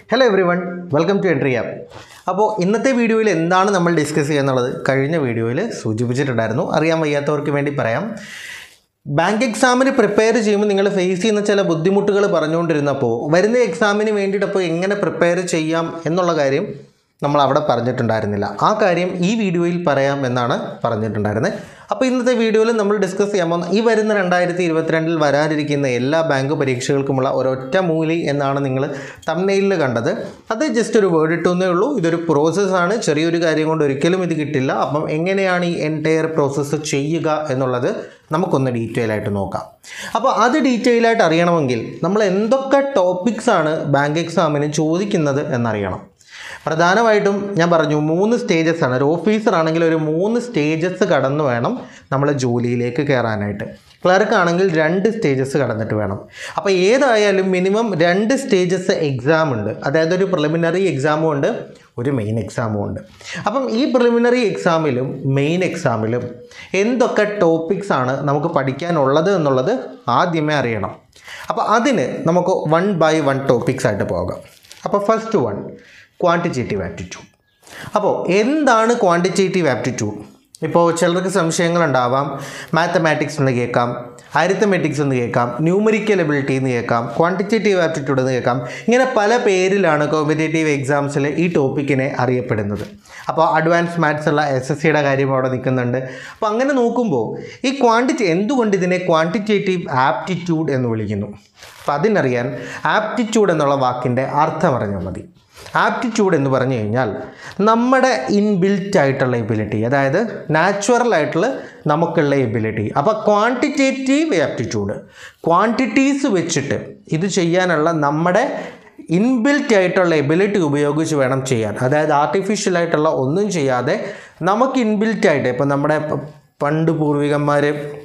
hello everyone welcome to Entri app അപ്പോൾ ഇന്നത്തെ വീഡിയോയിൽ എന്താണ് നമ്മൾ ഡിസ്കസ് ചെയ്യുന്നുള്ളത് കഴിഞ്ഞ വീഡിയോയിൽ സൂചിപ്പിച്ചിട്ടുണ്ടായിരുന്നു അറിയാൻ വയ്യാത്തവർക്ക് വേണ്ടി പറയാം ബാങ്ക് എക്സാമിന് പ്രിപ്പയർ ചെയ്യുമ്പോൾ നിങ്ങൾ ഫേസ് ചെയ്യുന്ന ചില ബുദ്ധിമുട്ടുകൾ പറഞ്ഞുകൊണ്ടിരുന്നപ്പോൾ വരുന്ന എക്സാമിന് വേണ്ടിയിട്ടപ്പോൾ എങ്ങനെ പ്രിപ്പയർ ചെയ്യാം എന്നുള്ള കാര്യം നമ്മൾ അവിടെ പറഞ്ഞിട്ടുണ്ടായിരുന്നില്ല ആ കാര്യം ഈ വീഡിയോയിൽ പറയാം എന്നാണ് പറഞ്ഞിട്ടുണ്ടായിരുന്നത് അപ്പോൾ ഇന്നത്തെ വീഡിയോയിൽ നമ്മൾ ഡിസ്കസ് ചെയ്യാൻ പോകുന്ന ഈ വരുന്ന രണ്ടായിരത്തി ഇരുപത്തിരണ്ടിൽ വരാനിരിക്കുന്ന എല്ലാ ബാങ്ക് പരീക്ഷകൾക്കുമുള്ള ഒരൊറ്റ മൂലി എന്നാണ് നിങ്ങൾ തമ്മനെയിൽ കണ്ടത് അത് ജസ്റ്റ് ഒരു വേർഡ് ഇട്ടുന്നേ ഉള്ളൂ ഇതൊരു പ്രോസസ്സാണ് ചെറിയൊരു കാര്യം കൊണ്ട് ഒരിക്കലും ഇത് കിട്ടില്ല അപ്പം എങ്ങനെയാണ് ഈ എൻറ്റയർ പ്രോസസ്സ് ചെയ്യുക എന്നുള്ളത് നമുക്കൊന്ന് ഡീറ്റെയിൽ ആയിട്ട് നോക്കാം അപ്പോൾ അത് ഡീറ്റെയിൽ ആയിട്ട് അറിയണമെങ്കിൽ നമ്മൾ എന്തൊക്കെ ടോപ്പിക്സ് ആണ് ബാങ്ക് എക്സാമിന് ചോദിക്കുന്നത് എന്നറിയണം പ്രധാനമായിട്ടും ഞാൻ പറഞ്ഞു മൂന്ന് സ്റ്റേജസ് ആണ് ഒരു ഓഫീസർ ആണെങ്കിൽ ഒരു മൂന്ന് സ്റ്റേജസ് കടന്നു വേണം നമ്മൾ ജോലിയിലേക്ക് കയറാനായിട്ട് ക്ലർക്ക് ആണെങ്കിൽ രണ്ട് സ്റ്റേജസ് കടന്നിട്ട് വേണം അപ്പോൾ ഏതായാലും മിനിമം രണ്ട് സ്റ്റേജസ് എക്സാം ഉണ്ട് അതായത് ഒരു പ്രിലിമിനറി എക്സാമും ഉണ്ട് ഒരു മെയിൻ എക്സാമും ഉണ്ട് അപ്പം ഈ പ്രിലിമിനറി എക്സാമിലും മെയിൻ എക്സാമിലും എന്തൊക്കെ ടോപ്പിക്സ് ആണ് നമുക്ക് പഠിക്കാനുള്ളത് എന്നുള്ളത് ആദ്യമേ അറിയണം അപ്പോൾ അതിന് നമുക്ക് വൺ ബൈ വൺ ടോപ്പിക്സ് ആയിട്ട് പോകാം അപ്പോൾ ഫസ്റ്റ് വൺ ക്വാണ്ടിറ്റേറ്റീവ് ആപ്റ്റിറ്റ്യൂഡ് അപ്പോൾ എന്താണ് ക്വാണ്ടിറ്റേറ്റീവ് ആപ്റ്റിറ്റ്യൂഡ് ഇപ്പോൾ ചിലർക്ക് സംശയങ്ങളുണ്ടാവാം മാത്തമാറ്റിക്സ് എന്ന് കേൾക്കാം അരിത്തമെറ്റിക്സ് എന്ന് കേൾക്കാം ന്യൂമറിക്കൽ എബിലിറ്റി എന്ന് കേൾക്കാം ക്വാണ്ടിറ്റേറ്റീവ് ആപ്റ്റിറ്റ്യൂഡ് എന്ന് കേൾക്കാം ഇങ്ങനെ പല പേരിലാണ് കോമ്പറ്റേറ്റീവ് എക്സാംസിൽ ഈ ടോപ്പിക്കിനെ അറിയപ്പെടുന്നത് അപ്പോൾ അഡ്വാൻസ് മാത്സ് ഉള്ള എസ് എസ് സിയുടെ കാര്യം അവിടെ നിൽക്കുന്നുണ്ട് അപ്പോൾ അങ്ങനെ നോക്കുമ്പോൾ ഈ ക്വാണ്ടിറ്റി എന്തുകൊണ്ട് ഇതിനെ ക്വാണ്ടിറ്റേറ്റീവ് ആപ്റ്റിറ്റ്യൂഡ് എന്ന് വിളിക്കുന്നു അപ്പോൾ അതിനറിയാൻ ആപ്റ്റിറ്റ്യൂഡ് എന്നുള്ള വാക്കിൻ്റെ അർത്ഥം അറിഞ്ഞാൽ മതി ആപ്റ്റിറ്റ്യൂഡ് എന്ന് പറഞ്ഞു കഴിഞ്ഞാൽ നമ്മുടെ ഇൻബിൽറ്റ് ആയിട്ടുള്ള എബിലിറ്റി അതായത് നാച്ചുറൽ ആയിട്ടുള്ള നമുക്കുള്ള എബിലിറ്റി അപ്പോൾ ക്വാണ്ടിറ്റേറ്റീവ് ആപ്റ്റിറ്റ്യൂഡ് ക്വാണ്ടിറ്റീസ് വെച്ചിട്ട് ഇത് ചെയ്യാനുള്ള നമ്മുടെ ഇൻബിൽറ്റ് ആയിട്ടുള്ള എബിലിറ്റി ഉപയോഗിച്ച് വേണം ചെയ്യാൻ അതായത് ആർട്ടിഫിഷ്യൽ ആയിട്ടുള്ള ഒന്നും ചെയ്യാതെ നമുക്ക് ഇൻബിൽറ്റ് ആയിട്ട് ഇപ്പം നമ്മുടെ പ- പണ്ട് പൂർവികന്മാർ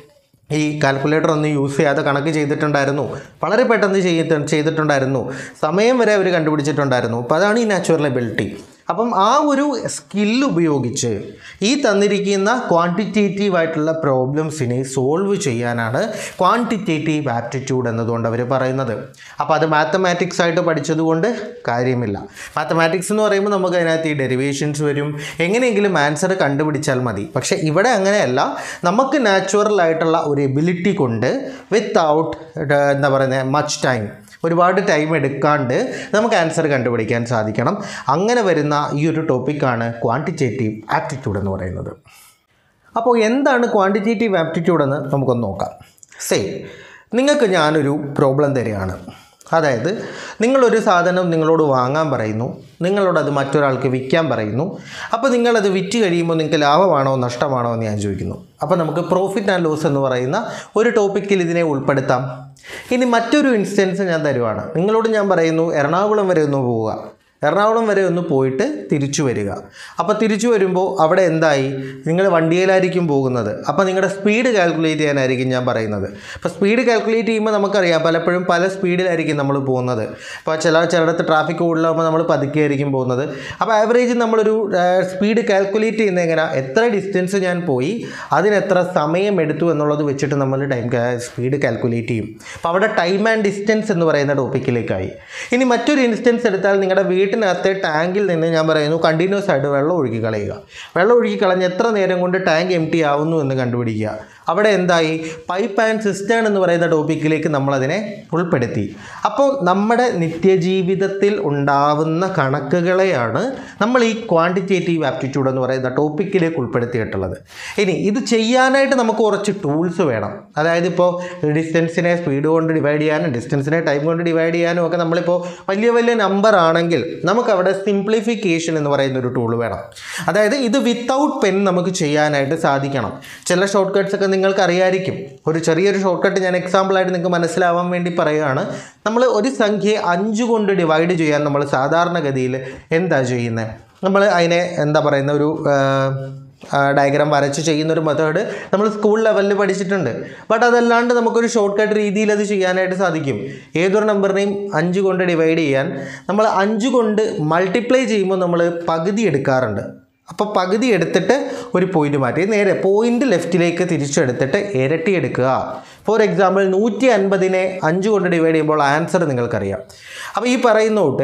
ഈ കാൽക്കുലേറ്റർ ഒന്നും യൂസ് ചെയ്യാതെ കണക്ക് ചെയ്തിട്ടുണ്ടായിരുന്നു വളരെ പെട്ടെന്ന് ചെയ്തിട്ട് ചെയ്തിട്ടുണ്ടായിരുന്നു സമയം വരെ അവർ കണ്ടുപിടിച്ചിട്ടുണ്ടായിരുന്നു അപ്പോൾ അതാണ് ഈ നാച്ചുറൽ എബിലിറ്റി അപ്പം ആ ഒരു സ്കില്ല് ഉപയോഗിച്ച് ഈ തന്നിരിക്കുന്ന ക്വാണ്ടിറ്റേറ്റീവ് ആയിട്ടുള്ള പ്രോബ്ലംസിനെ സോൾവ് ചെയ്യാനാണ് ക്വാണ്ടിറ്റേറ്റീവ് ആപ്റ്റിറ്റ്യൂഡ് എന്നതുകൊണ്ട് അവർ പറയുന്നത് അപ്പോൾ അത് മാത്തമാറ്റിക്സ് ആയിട്ട് പഠിച്ചതുകൊണ്ട് കാര്യമില്ല മാത്തമാറ്റിക്സ് എന്ന് പറയുമ്പോൾ നമുക്ക് അതിനകത്ത് ഈ ഡെറിവേഷൻസ് വരും എങ്ങനെയെങ്കിലും ആൻസർ കണ്ടുപിടിച്ചാൽ മതി പക്ഷേ ഇവിടെ അങ്ങനെയല്ല നമുക്ക് നാച്ചുറൽ ആയിട്ടുള്ള ഒരു എബിലിറ്റി കൊണ്ട് വിത്തൗട്ട് എന്താ പറയുന്നത് മച്ച് ടൈം ഒരുപാട് ടൈം എടുക്കാണ്ട് നമുക്ക് ആൻസർ കണ്ടുപിടിക്കാൻ സാധിക്കണം അങ്ങനെ വരുന്ന ഈ ഒരു ടോപ്പിക്കാണ് ക്വാണ്ടിറ്റേറ്റീവ് ആപ്റ്റിറ്റ്യൂഡ് എന്ന് പറയുന്നത് അപ്പോൾ എന്താണ് ക്വാണ്ടിറ്റേറ്റീവ് ആപ്റ്റിറ്റ്യൂഡ് എന്ന് നമുക്കൊന്ന് നോക്കാം സേ നിങ്ങൾക്ക് ഞാനൊരു പ്രോബ്ലം തരികയാണ് അതായത് നിങ്ങളൊരു സാധനം നിങ്ങളോട് വാങ്ങാൻ പറയുന്നു നിങ്ങളോട് അത് മറ്റൊരാൾക്ക് വിൽക്കാൻ പറയുന്നു അപ്പോൾ നിങ്ങളത് വിറ്റ് കഴിയുമ്പോൾ നിങ്ങൾക്ക് ലാഭമാണോ നഷ്ടമാണോ എന്ന് ഞാൻ ചോദിക്കുന്നു അപ്പോൾ നമുക്ക് പ്രോഫിറ്റ് ആൻഡ് ലോസ് എന്ന് പറയുന്ന ഒരു ടോപ്പിക്കിൽ ഇതിനെ ഉൾപ്പെടുത്താം ഇനി മറ്റൊരു ഇൻസ്റ്റൻസ് ഞാൻ തരുവാണ് നിങ്ങളോട് ഞാൻ പറയുന്നു എറണാകുളം വരെ ഒന്ന് പോവുക എറണാകുളം വരെ ഒന്ന് പോയിട്ട് തിരിച്ചു വരിക അപ്പോൾ തിരിച്ചു വരുമ്പോൾ അവിടെ എന്തായി നിങ്ങൾ വണ്ടിയിലായിരിക്കും പോകുന്നത് അപ്പോൾ നിങ്ങളുടെ സ്പീഡ് കാൽക്കുലേറ്റ് ചെയ്യാനായിരിക്കും ഞാൻ പറയുന്നത് അപ്പോൾ സ്പീഡ് കാൽക്കുലേറ്റ് ചെയ്യുമ്പോൾ നമുക്കറിയാം പലപ്പോഴും പല സ്പീഡിലായിരിക്കും നമ്മൾ പോകുന്നത് അപ്പോൾ ചില ചിലയിടത്ത് ട്രാഫിക് കൂടുതലാകുമ്പോൾ നമ്മൾ പതുക്കെ ആയിരിക്കും പോകുന്നത് അപ്പോൾ ആവറേജ് നമ്മളൊരു സ്പീഡ് കാൽക്കുലേറ്റ് ചെയ്യുന്ന എങ്ങനെ എത്ര ഡിസ്റ്റൻസ് ഞാൻ പോയി അതിന് എത്ര സമയം എടുത്തു എന്നുള്ളത് വെച്ചിട്ട് നമ്മൾ ടൈം സ്പീഡ് കാൽക്കുലേറ്റ് ചെയ്യും അപ്പോൾ അവിടെ ടൈം ആൻഡ് ഡിസ്റ്റൻസ് എന്ന് പറയുന്ന ടോപ്പിക്കിലേക്കായി ഇനി മറ്റൊരു ഇൻസ്റ്റൻസ് എടുത്താൽ നിങ്ങളുടെ വീട്ടിനകത്തെ ടാങ്കിൽ നിന്ന് ഞാൻ പറയുന്നു കണ്ടിന്യൂസ് ആയിട്ട് വെള്ളം ഒഴുക്കി കളയുക വെള്ളം ഒഴുക്കി കളഞ്ഞ് എത്ര നേരം കൊണ്ട് ടാങ്ക് എം ടി ആവുന്നു എന്ന് കണ്ടുപിടിക്കുക അവിടെ എന്തായി പൈപ്പ് ആൻഡ് സിസ്റ്റേൺ എന്ന് പറയുന്ന ടോപ്പിക്കിലേക്ക് നമ്മളതിനെ ഉൾപ്പെടുത്തി അപ്പോൾ നമ്മുടെ നിത്യജീവിതത്തിൽ ഉണ്ടാവുന്ന കണക്കുകളെയാണ് നമ്മൾ ഈ ക്വാണ്ടിറ്റേറ്റീവ് ആപ്റ്റിറ്റ്യൂഡ് എന്ന് പറയുന്ന ടോപ്പിക്കിലേക്ക് ഉൾപ്പെടുത്തിയിട്ടുള്ളത് ഇനി ഇത് ചെയ്യാനായിട്ട് നമുക്ക് കുറച്ച് ടൂൾസ് വേണം അതായത് ഇപ്പോൾ ഡിസ്റ്റൻസിനെ സ്പീഡ് കൊണ്ട് ഡിവൈഡ് ചെയ്യാനും ഡിസ്റ്റൻസിനെ ടൈം കൊണ്ട് ഡിവൈഡ് ചെയ്യാനും ഒക്കെ നമ്മളിപ്പോൾ വലിയ വലിയ നമ്പർ ആണെങ്കിൽ നമുക്കവിടെ സിംപ്ലിഫിക്കേഷൻ എന്ന് പറയുന്ന ഒരു ടൂൾ വേണം അതായത് ഇത് വിത്തൗട്ട് പെൻ നമുക്ക് ചെയ്യാനായിട്ട് സാധിക്കണം ചില ഷോർട്ട് കട്ട്സ് ഒക്കെ നിങ്ങൾക്ക് അറിയായിരിക്കും ഒരു ചെറിയൊരു ഷോർട്ട് കട്ട് ഞാൻ എക്സാമ്പിളായിട്ട് നിങ്ങൾക്ക് മനസ്സിലാവാൻ വേണ്ടി പറയുകയാണ് നമ്മൾ ഒരു സംഖ്യയെ അഞ്ച് കൊണ്ട് ഡിവൈഡ് ചെയ്യാൻ നമ്മൾ സാധാരണഗതിയിൽ എന്താ ചെയ്യുന്നത് നമ്മൾ അതിനെ എന്താ പറയുന്ന ഒരു ഡയഗ്രാം വരച്ച് ചെയ്യുന്ന ഒരു മെത്തേഡ് നമ്മൾ സ്കൂൾ ലെവലിൽ പഠിച്ചിട്ടുണ്ട് ബട്ട് അതല്ലാണ്ട് നമുക്കൊരു ഷോർട്ട് കട്ട് രീതിയിൽ അത് ചെയ്യാനായിട്ട് സാധിക്കും ഏതൊരു നമ്പറിനെയും അഞ്ച് കൊണ്ട് ഡിവൈഡ് ചെയ്യാൻ നമ്മൾ അഞ്ച് കൊണ്ട് മൾട്ടിപ്ലൈ ചെയ്യുമ്പോൾ നമ്മൾ പകുതി എടുക്കാറുണ്ട് അപ്പോൾ പകുതി എടുത്തിട്ട് ഒരു പോയിന്റ് മാറ്റി നേരെ പോയിന്റ് ലെഫ്റ്റിലേക്ക് തിരിച്ചെടുത്തിട്ട് ഇരട്ടി എടുക്കുക ഫോർ എക്സാമ്പിൾ നൂറ്റി അൻപതിനെ അഞ്ച് കൊണ്ട് ഡിവൈഡ് ചെയ്യുമ്പോൾ ആൻസർ നിങ്ങൾക്കറിയാം അപ്പോൾ ഈ പറയുന്ന തൊട്ട്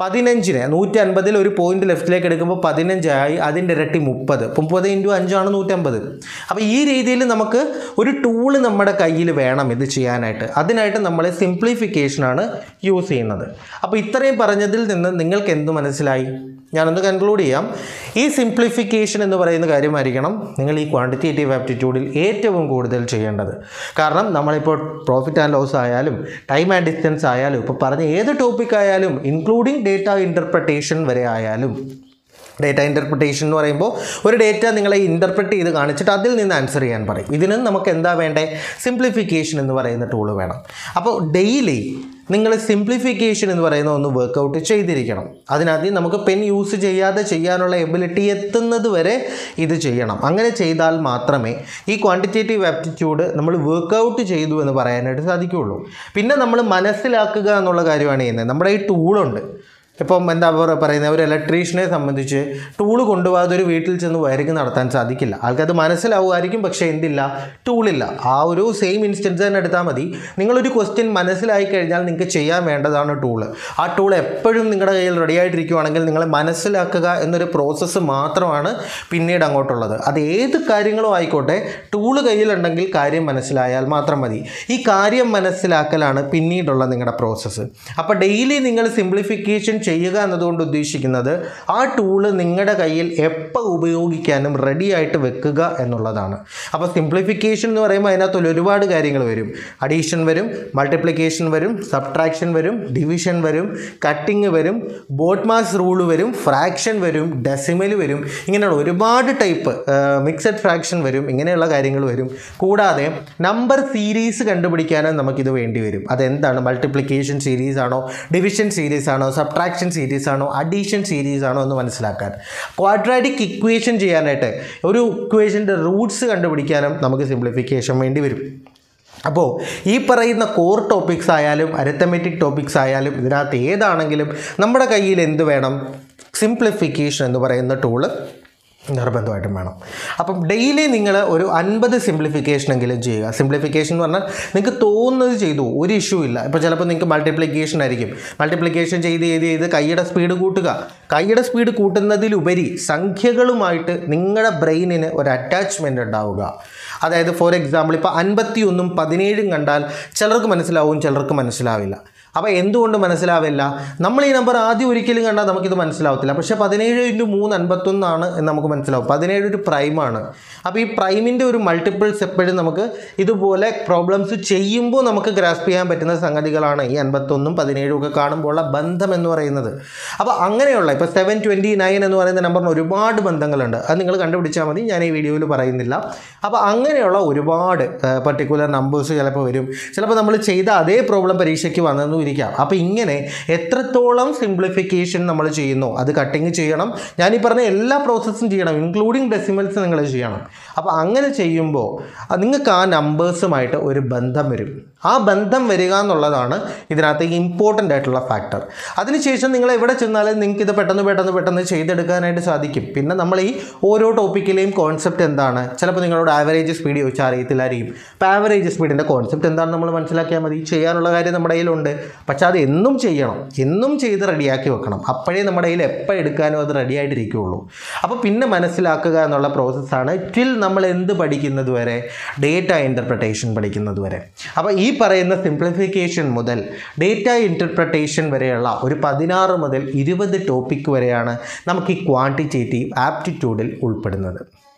പതിനഞ്ചിന് നൂറ്റി അൻപതിൽ ഒരു പോയിന്റ് ലെഫ്റ്റിലേക്ക് എടുക്കുമ്പോൾ പതിനഞ്ചായി അതിൻ്റെ ഇരട്ടി മുപ്പത് മുപ്പത് ഇൻറ്റു അഞ്ചാണ് നൂറ്റമ്പത് അപ്പോൾ ഈ രീതിയിൽ നമുക്ക് ഒരു ടൂള് നമ്മുടെ കയ്യിൽ വേണം ഇത് ചെയ്യാനായിട്ട് അതിനായിട്ട് നമ്മൾ സിംപ്ലിഫിക്കേഷനാണ് യൂസ് ചെയ്യുന്നത് അപ്പോൾ ഇത്രയും പറഞ്ഞതിൽ നിന്ന് നിങ്ങൾക്ക് എന്ത് മനസ്സിലായി ഞാനൊന്ന് കൺക്ലൂഡ് ചെയ്യാം ഈ സിംപ്ലിഫിക്കേഷൻ എന്ന് പറയുന്ന കാര്യമായിരിക്കണം നിങ്ങൾ ഈ ക്വാണ്ടിറ്റേറ്റീവ് ആപ്റ്റിറ്റ്യൂഡിൽ ഏറ്റവും കൂടുതൽ ചെയ്യേണ്ടത് കാരണം നമ്മളിപ്പോൾ പ്രോഫിറ്റ് ആൻഡ് ലോസ് ആയാലും ടൈം ആൻഡ് ഡിസ്റ്റൻസ് ആയാലും ഇപ്പോൾ പറഞ്ഞ ഏത് ടോപ്പിക് ആയാലും ഇൻക്ലൂഡിങ് ഡേറ്റ ഇൻ്റർപ്രിട്ടേഷൻ വരെ ആയാലും ഡേറ്റ ഇൻ്റർപ്രിട്ടേഷൻ എന്ന് പറയുമ്പോൾ ഒരു ഡേറ്റ നിങ്ങളെ ഇൻ്റർപ്രറ്റ് ചെയ്ത് കാണിച്ചിട്ട് അതിൽ നിന്ന് ആൻസർ ചെയ്യാൻ പറയും ഇതിന് നമുക്ക് എന്താ വേണ്ടേ സിംപ്ലിഫിക്കേഷൻ എന്ന് പറയുന്ന ടൂള് വേണം അപ്പോൾ ഡെയിലി നിങ്ങൾ സിംപ്ലിഫിക്കേഷൻ എന്ന് പറയുന്ന ഒന്ന് വർക്കൗട്ട് ചെയ്തിരിക്കണം അതിനാദ്യം നമുക്ക് പെൻ യൂസ് ചെയ്യാതെ ചെയ്യാനുള്ള എബിലിറ്റി എത്തുന്നത് വരെ ഇത് ചെയ്യണം അങ്ങനെ ചെയ്താൽ മാത്രമേ ഈ ക്വാണ്ടിറ്റേറ്റീവ് ആപ്റ്റിറ്റ്യൂഡ് നമ്മൾ വർക്കൗട്ട് ചെയ്തു എന്ന് പറയാനായിട്ട് സാധിക്കുകയുള്ളൂ പിന്നെ നമ്മൾ മനസ്സിലാക്കുക എന്നുള്ള കാര്യമാണ് ചെയ്യുന്നത് നമ്മുടെ ഈ ടൂളുണ്ട് ഇപ്പം എന്താ പറ- പറയുന്നത് ഒരു ഇലക്ട്രീഷ്യനെ സംബന്ധിച്ച് ടൂള് കൊണ്ടുപോകാതെ ഒരു വീട്ടിൽ ചെന്ന് വയറിങ് നടത്താൻ സാധിക്കില്ല ആൾക്കത് മനസ്സിലാവുമായിരിക്കും പക്ഷേ എന്തില്ല ടൂളില്ല ആ ഒരു സെയിം ഇൻസ്റ്റൻസ് തന്നെ എടുത്താൽ മതി നിങ്ങളൊരു ക്വസ്റ്റ്യൻ മനസ്സിലായി കഴിഞ്ഞാൽ നിങ്ങൾക്ക് ചെയ്യാൻ വേണ്ടതാണ് ടൂള് ആ ടൂൾ എപ്പോഴും നിങ്ങളുടെ കയ്യിൽ റെഡി ആയിട്ടിരിക്കുവാണെങ്കിൽ നിങ്ങളെ മനസ്സിലാക്കുക എന്നൊരു പ്രോസസ്സ് മാത്രമാണ് പിന്നീട് അങ്ങോട്ടുള്ളത് അത് ഏത് കാര്യങ്ങളും ആയിക്കോട്ടെ ടൂള് കയ്യിലുണ്ടെങ്കിൽ കാര്യം മനസ്സിലായാൽ മാത്രം മതി ഈ കാര്യം മനസ്സിലാക്കലാണ് പിന്നീടുള്ള നിങ്ങളുടെ പ്രോസസ്സ് അപ്പോൾ ഡെയിലി നിങ്ങൾ സിംപ്ലിഫിക്കേഷൻ ചെയ്യുക എന്നതുകൊണ്ട് ഉദ്ദേശിക്കുന്നത് ആ ടൂള് നിങ്ങളുടെ കയ്യിൽ എപ്പോൾ ഉപയോഗിക്കാനും റെഡി ആയിട്ട് വെക്കുക എന്നുള്ളതാണ് അപ്പോൾ സിംപ്ലിഫിക്കേഷൻ എന്ന് പറയുമ്പോൾ അതിനകത്ത് ഒരുപാട് കാര്യങ്ങൾ വരും അഡീഷൻ വരും മൾട്ടിപ്ലിക്കേഷൻ വരും സബ്ട്രാക്ഷൻ വരും ഡിവിഷൻ വരും കട്ടിങ് വരും ബോട്ട് മാസ് റൂൾ വരും ഫ്രാക്ഷൻ വരും ഡെസിമൽ വരും ഇങ്ങനെയുള്ള ഒരുപാട് ടൈപ്പ് മിക്സഡ് ഫ്രാക്ഷൻ വരും ഇങ്ങനെയുള്ള കാര്യങ്ങൾ വരും കൂടാതെ നമ്പർ സീരീസ് കണ്ടുപിടിക്കാനും നമുക്കിത് വേണ്ടി വരും അതെന്താണ് മൾട്ടിപ്ലിക്കേഷൻ സീരീസ് ആണോ ഡിവിഷൻ സീരീസ് ആണോ സബ്ട്രാക്ഷൻ സീരീസ് ആണോ അഡീഷൻ സീരീസ് ആണോ എന്ന് മനസ്സിലാക്കാൻ ക്വാഡ്രാറ്റിക് ഇക്വേഷൻ ചെയ്യാനായിട്ട് ഒരു ഇക്വേഷൻ്റെ റൂട്ട്സ് കണ്ടുപിടിക്കാനും നമുക്ക് സിംപ്ലിഫിക്കേഷൻ വേണ്ടി വരും അപ്പോൾ ഈ പറയുന്ന കോർ ടോപ്പിക്സ് ആയാലും അരിത്തമെറ്റിക് ടോപ്പിക്സ് ആയാലും ഇതിനകത്ത് ഏതാണെങ്കിലും നമ്മുടെ കയ്യിൽ എന്ത് വേണം സിംപ്ലിഫിക്കേഷൻ എന്ന് പറയുന്ന ടൂള് നിർബന്ധമായിട്ടും വേണം അപ്പം ഡെയിലി നിങ്ങൾ ഒരു അൻപത് സിംപ്ലിഫിക്കേഷനെങ്കിലും ചെയ്യുക സിംപ്ലിഫിക്കേഷൻ എന്ന് പറഞ്ഞാൽ നിങ്ങൾക്ക് തോന്നുന്നത് ചെയ്തു ഒരു ഇഷ്യൂ ഇല്ല ഇപ്പോൾ ചിലപ്പോൾ നിങ്ങൾക്ക് മൾട്ടിപ്ലിക്കേഷൻ ആയിരിക്കും മൾട്ടിപ്ലിക്കേഷൻ ചെയ്ത് ചെയ്ത് ചെയ്ത് കൈയുടെ സ്പീഡ് കൂട്ടുക കൈയുടെ സ്പീഡ് കൂട്ടുന്നതിലുപരി സംഖ്യകളുമായിട്ട് നിങ്ങളുടെ ബ്രെയിനിന് ഒരു അറ്റാച്ച്മെൻ്റ് ഉണ്ടാവുക അതായത് ഫോർ എക്സാമ്പിൾ ഇപ്പോൾ അൻപത്തി ഒന്നും പതിനേഴും കണ്ടാൽ ചിലർക്ക് മനസ്സിലാവും ചിലർക്ക് മനസ്സിലാവില്ല അപ്പോൾ എന്തുകൊണ്ട് മനസ്സിലാവില്ല നമ്മൾ ഈ നമ്പർ ആദ്യം ഒരിക്കലും കണ്ടാൽ നമുക്കിത് മനസ്സിലാവത്തില്ല പക്ഷേ പതിനേഴ് ഇൻറ്റു മൂന്ന് അൻപത്തൊന്നാണ് എന്ന് നമുക്ക് മനസ്സിലാവും പതിനേഴ് ഒരു പ്രൈമാണ് അപ്പോൾ ഈ പ്രൈമിൻ്റെ ഒരു മൾട്ടിപ്പിൾസ് എപ്പോഴും നമുക്ക് ഇതുപോലെ പ്രോബ്ലംസ് ചെയ്യുമ്പോൾ നമുക്ക് ഗ്രാസ്പ് ചെയ്യാൻ പറ്റുന്ന സംഗതികളാണ് ഈ അൻപത്തൊന്നും പതിനേഴും ഒക്കെ കാണുമ്പോഴുള്ള ബന്ധം എന്ന് പറയുന്നത് അപ്പോൾ അങ്ങനെയുള്ള ഇപ്പോൾ സെവൻ ട്വൻറ്റി നയൻ എന്ന് പറയുന്ന നമ്പറിന് ഒരുപാട് ബന്ധങ്ങളുണ്ട് അത് നിങ്ങൾ കണ്ടുപിടിച്ചാൽ മതി ഞാൻ ഈ വീഡിയോയിൽ പറയുന്നില്ല അപ്പോൾ അങ്ങനെയുള്ള ഒരുപാട് പർട്ടിക്കുലർ നമ്പേഴ്സ് ചിലപ്പോൾ വരും ചിലപ്പോൾ നമ്മൾ ചെയ്ത അതേ പ്രോബ്ലം പരീക്ഷയ്ക്ക് വന്നെന്നും ഇരിക്കാം അപ്പോൾ ഇങ്ങനെ എത്രത്തോളം സിംപ്ലിഫിക്കേഷൻ നമ്മൾ ചെയ്യുന്നു അത് കട്ടിങ് ചെയ്യണം ഞാൻ ഈ പറഞ്ഞ എല്ലാ പ്രോസസ്സും ചെയ്യണം ഇൻക്ലൂഡിങ് ഡെസിമൽസ് നിങ്ങൾ ചെയ്യണം അപ്പോൾ അങ്ങനെ ചെയ്യുമ്പോൾ അത് നിങ്ങൾക്ക് ആ നമ്പേഴ്സുമായിട്ട് ഒരു ബന്ധം വരും ആ ബന്ധം വരിക എന്നുള്ളതാണ് ഇതിനകത്ത് ഇമ്പോർട്ടൻ്റ് ആയിട്ടുള്ള ഫാക്ടർ അതിനുശേഷം നിങ്ങൾ എവിടെ ചെന്നാലും നിങ്ങൾക്ക് ഇത് പെട്ടെന്ന് പെട്ടെന്ന് പെട്ടെന്ന് ചെയ്തെടുക്കാനായിട്ട് സാധിക്കും പിന്നെ നമ്മൾ ഈ ഓരോ ടോപ്പിക്കിലെയും കോൺസെപ്റ്റ് എന്താണ് ചിലപ്പോൾ നിങ്ങളോട് ആവറേജ് സ്പീഡ് ചോദിച്ചാൽ അറിയത്തില്ലായിരിക്കും അപ്പോൾ ആവറേജ് സ്പീഡിൻ്റെ കോൺസെപ്റ്റ് എന്താണെന്ന് നമ്മൾ മനസ്സിലാക്കിയാൽ മതി ചെയ്യാനുള്ള കാര്യം നമ്മുടെ കയ്യിലുണ്ട് പക്ഷേ അത് എന്നും ചെയ്യണം എന്നും ചെയ്ത് റെഡിയാക്കി വെക്കണം അപ്പോഴേ നമ്മുടെ കയ്യിൽ എപ്പോൾ എടുക്കാനും അത് റെഡി ആയിട്ടിരിക്കുകയുള്ളൂ അപ്പോൾ പിന്നെ മനസ്സിലാക്കുക എന്നുള്ള പ്രോസസ്സാണ് ടിൽ നമ്മൾ എന്ത് പഠിക്കുന്നത് വരെ ഡേറ്റ ഇൻ്റർപ്രിട്ടേഷൻ പഠിക്കുന്നത് വരെ അപ്പോൾ ഈ പറയുന്ന സിംപ്ലിഫിക്കേഷൻ മുതൽ ഡേറ്റ ഇൻ്റർപ്രിട്ടേഷൻ വരെയുള്ള ഒരു പതിനാറ് മുതൽ ഇരുപത് ടോപ്പിക് വരെയാണ് നമുക്ക് ഈ ക്വാണ്ടിറ്റേറ്റീവ് ആപ്റ്റിറ്റ്യൂഡിൽ ഉൾപ്പെടുന്നത്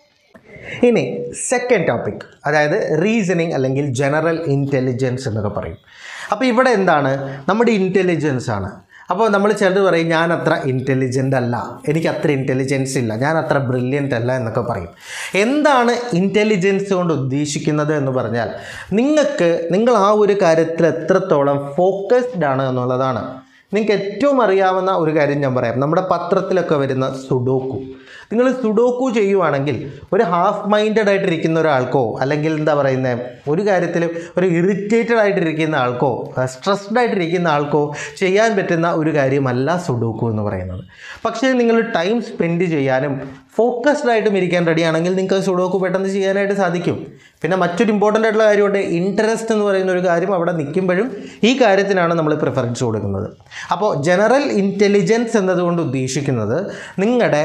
ഇനി സെക്കൻഡ് ടോപ്പിക് അതായത് റീസണിങ് അല്ലെങ്കിൽ ജനറൽ ഇൻ്റലിജൻസ് എന്നൊക്കെ പറയും അപ്പോൾ ഇവിടെ എന്താണ് നമ്മുടെ ഇൻ്റലിജൻസ് ആണ് അപ്പോൾ നമ്മൾ ചിലർ പറയും ഞാൻ അത്ര ഇൻ്റലിജൻ്റ് അല്ല എനിക്ക് അത്ര ഇൻ്റലിജൻസ് ഇല്ല ഞാൻ അത്ര ബ്രില്യൻ്റ് അല്ല എന്നൊക്കെ പറയും എന്താണ് ഇൻ്റലിജൻസ് കൊണ്ട് ഉദ്ദേശിക്കുന്നത് എന്ന് പറഞ്ഞാൽ നിങ്ങൾക്ക് നിങ്ങൾ ആ ഒരു കാര്യത്തിൽ എത്രത്തോളം ഫോക്കസ്ഡ് ആണ് എന്നുള്ളതാണ് നിങ്ങൾക്ക് ഏറ്റവും അറിയാവുന്ന ഒരു കാര്യം ഞാൻ പറയാം നമ്മുടെ പത്രത്തിലൊക്കെ വരുന്ന സുഡോക്കു നിങ്ങൾ സുഡോക്കു ചെയ്യുവാണെങ്കിൽ ഒരു ഹാഫ് മൈൻഡഡ് ആയിട്ടിരിക്കുന്ന ഒരാൾക്കോ അല്ലെങ്കിൽ എന്താ പറയുന്നത് ഒരു കാര്യത്തിലും ഒരു ഇറിറ്റേറ്റഡ് ആയിട്ടിരിക്കുന്ന ആൾക്കോ സ്ട്രെസ്ഡ് ആയിട്ടിരിക്കുന്ന ആൾക്കോ ചെയ്യാൻ പറ്റുന്ന ഒരു കാര്യമല്ല സുഡോക്കു എന്ന് പറയുന്നത് പക്ഷേ നിങ്ങൾ ടൈം സ്പെൻഡ് ചെയ്യാനും ഫോക്കസ്ഡ് ആയിട്ടും ഇരിക്കാൻ റെഡിയാണെങ്കിൽ നിങ്ങൾക്ക് സുഡോക്കു പെട്ടെന്ന് ചെയ്യാനായിട്ട് സാധിക്കും പിന്നെ മറ്റൊരു ഇമ്പോർട്ടൻ്റ് ആയിട്ടുള്ള കാര്യമുണ്ട് ഇൻട്രസ്റ്റ് എന്ന് പറയുന്ന ഒരു കാര്യം അവിടെ നിൽക്കുമ്പോഴും ഈ കാര്യത്തിനാണ് നമ്മൾ പ്രിഫറൻസ് കൊടുക്കുന്നത് അപ്പോൾ ജനറൽ ഇൻ്റലിജൻസ് എന്നതുകൊണ്ട് ഉദ്ദേശിക്കുന്നത് നിങ്ങളുടെ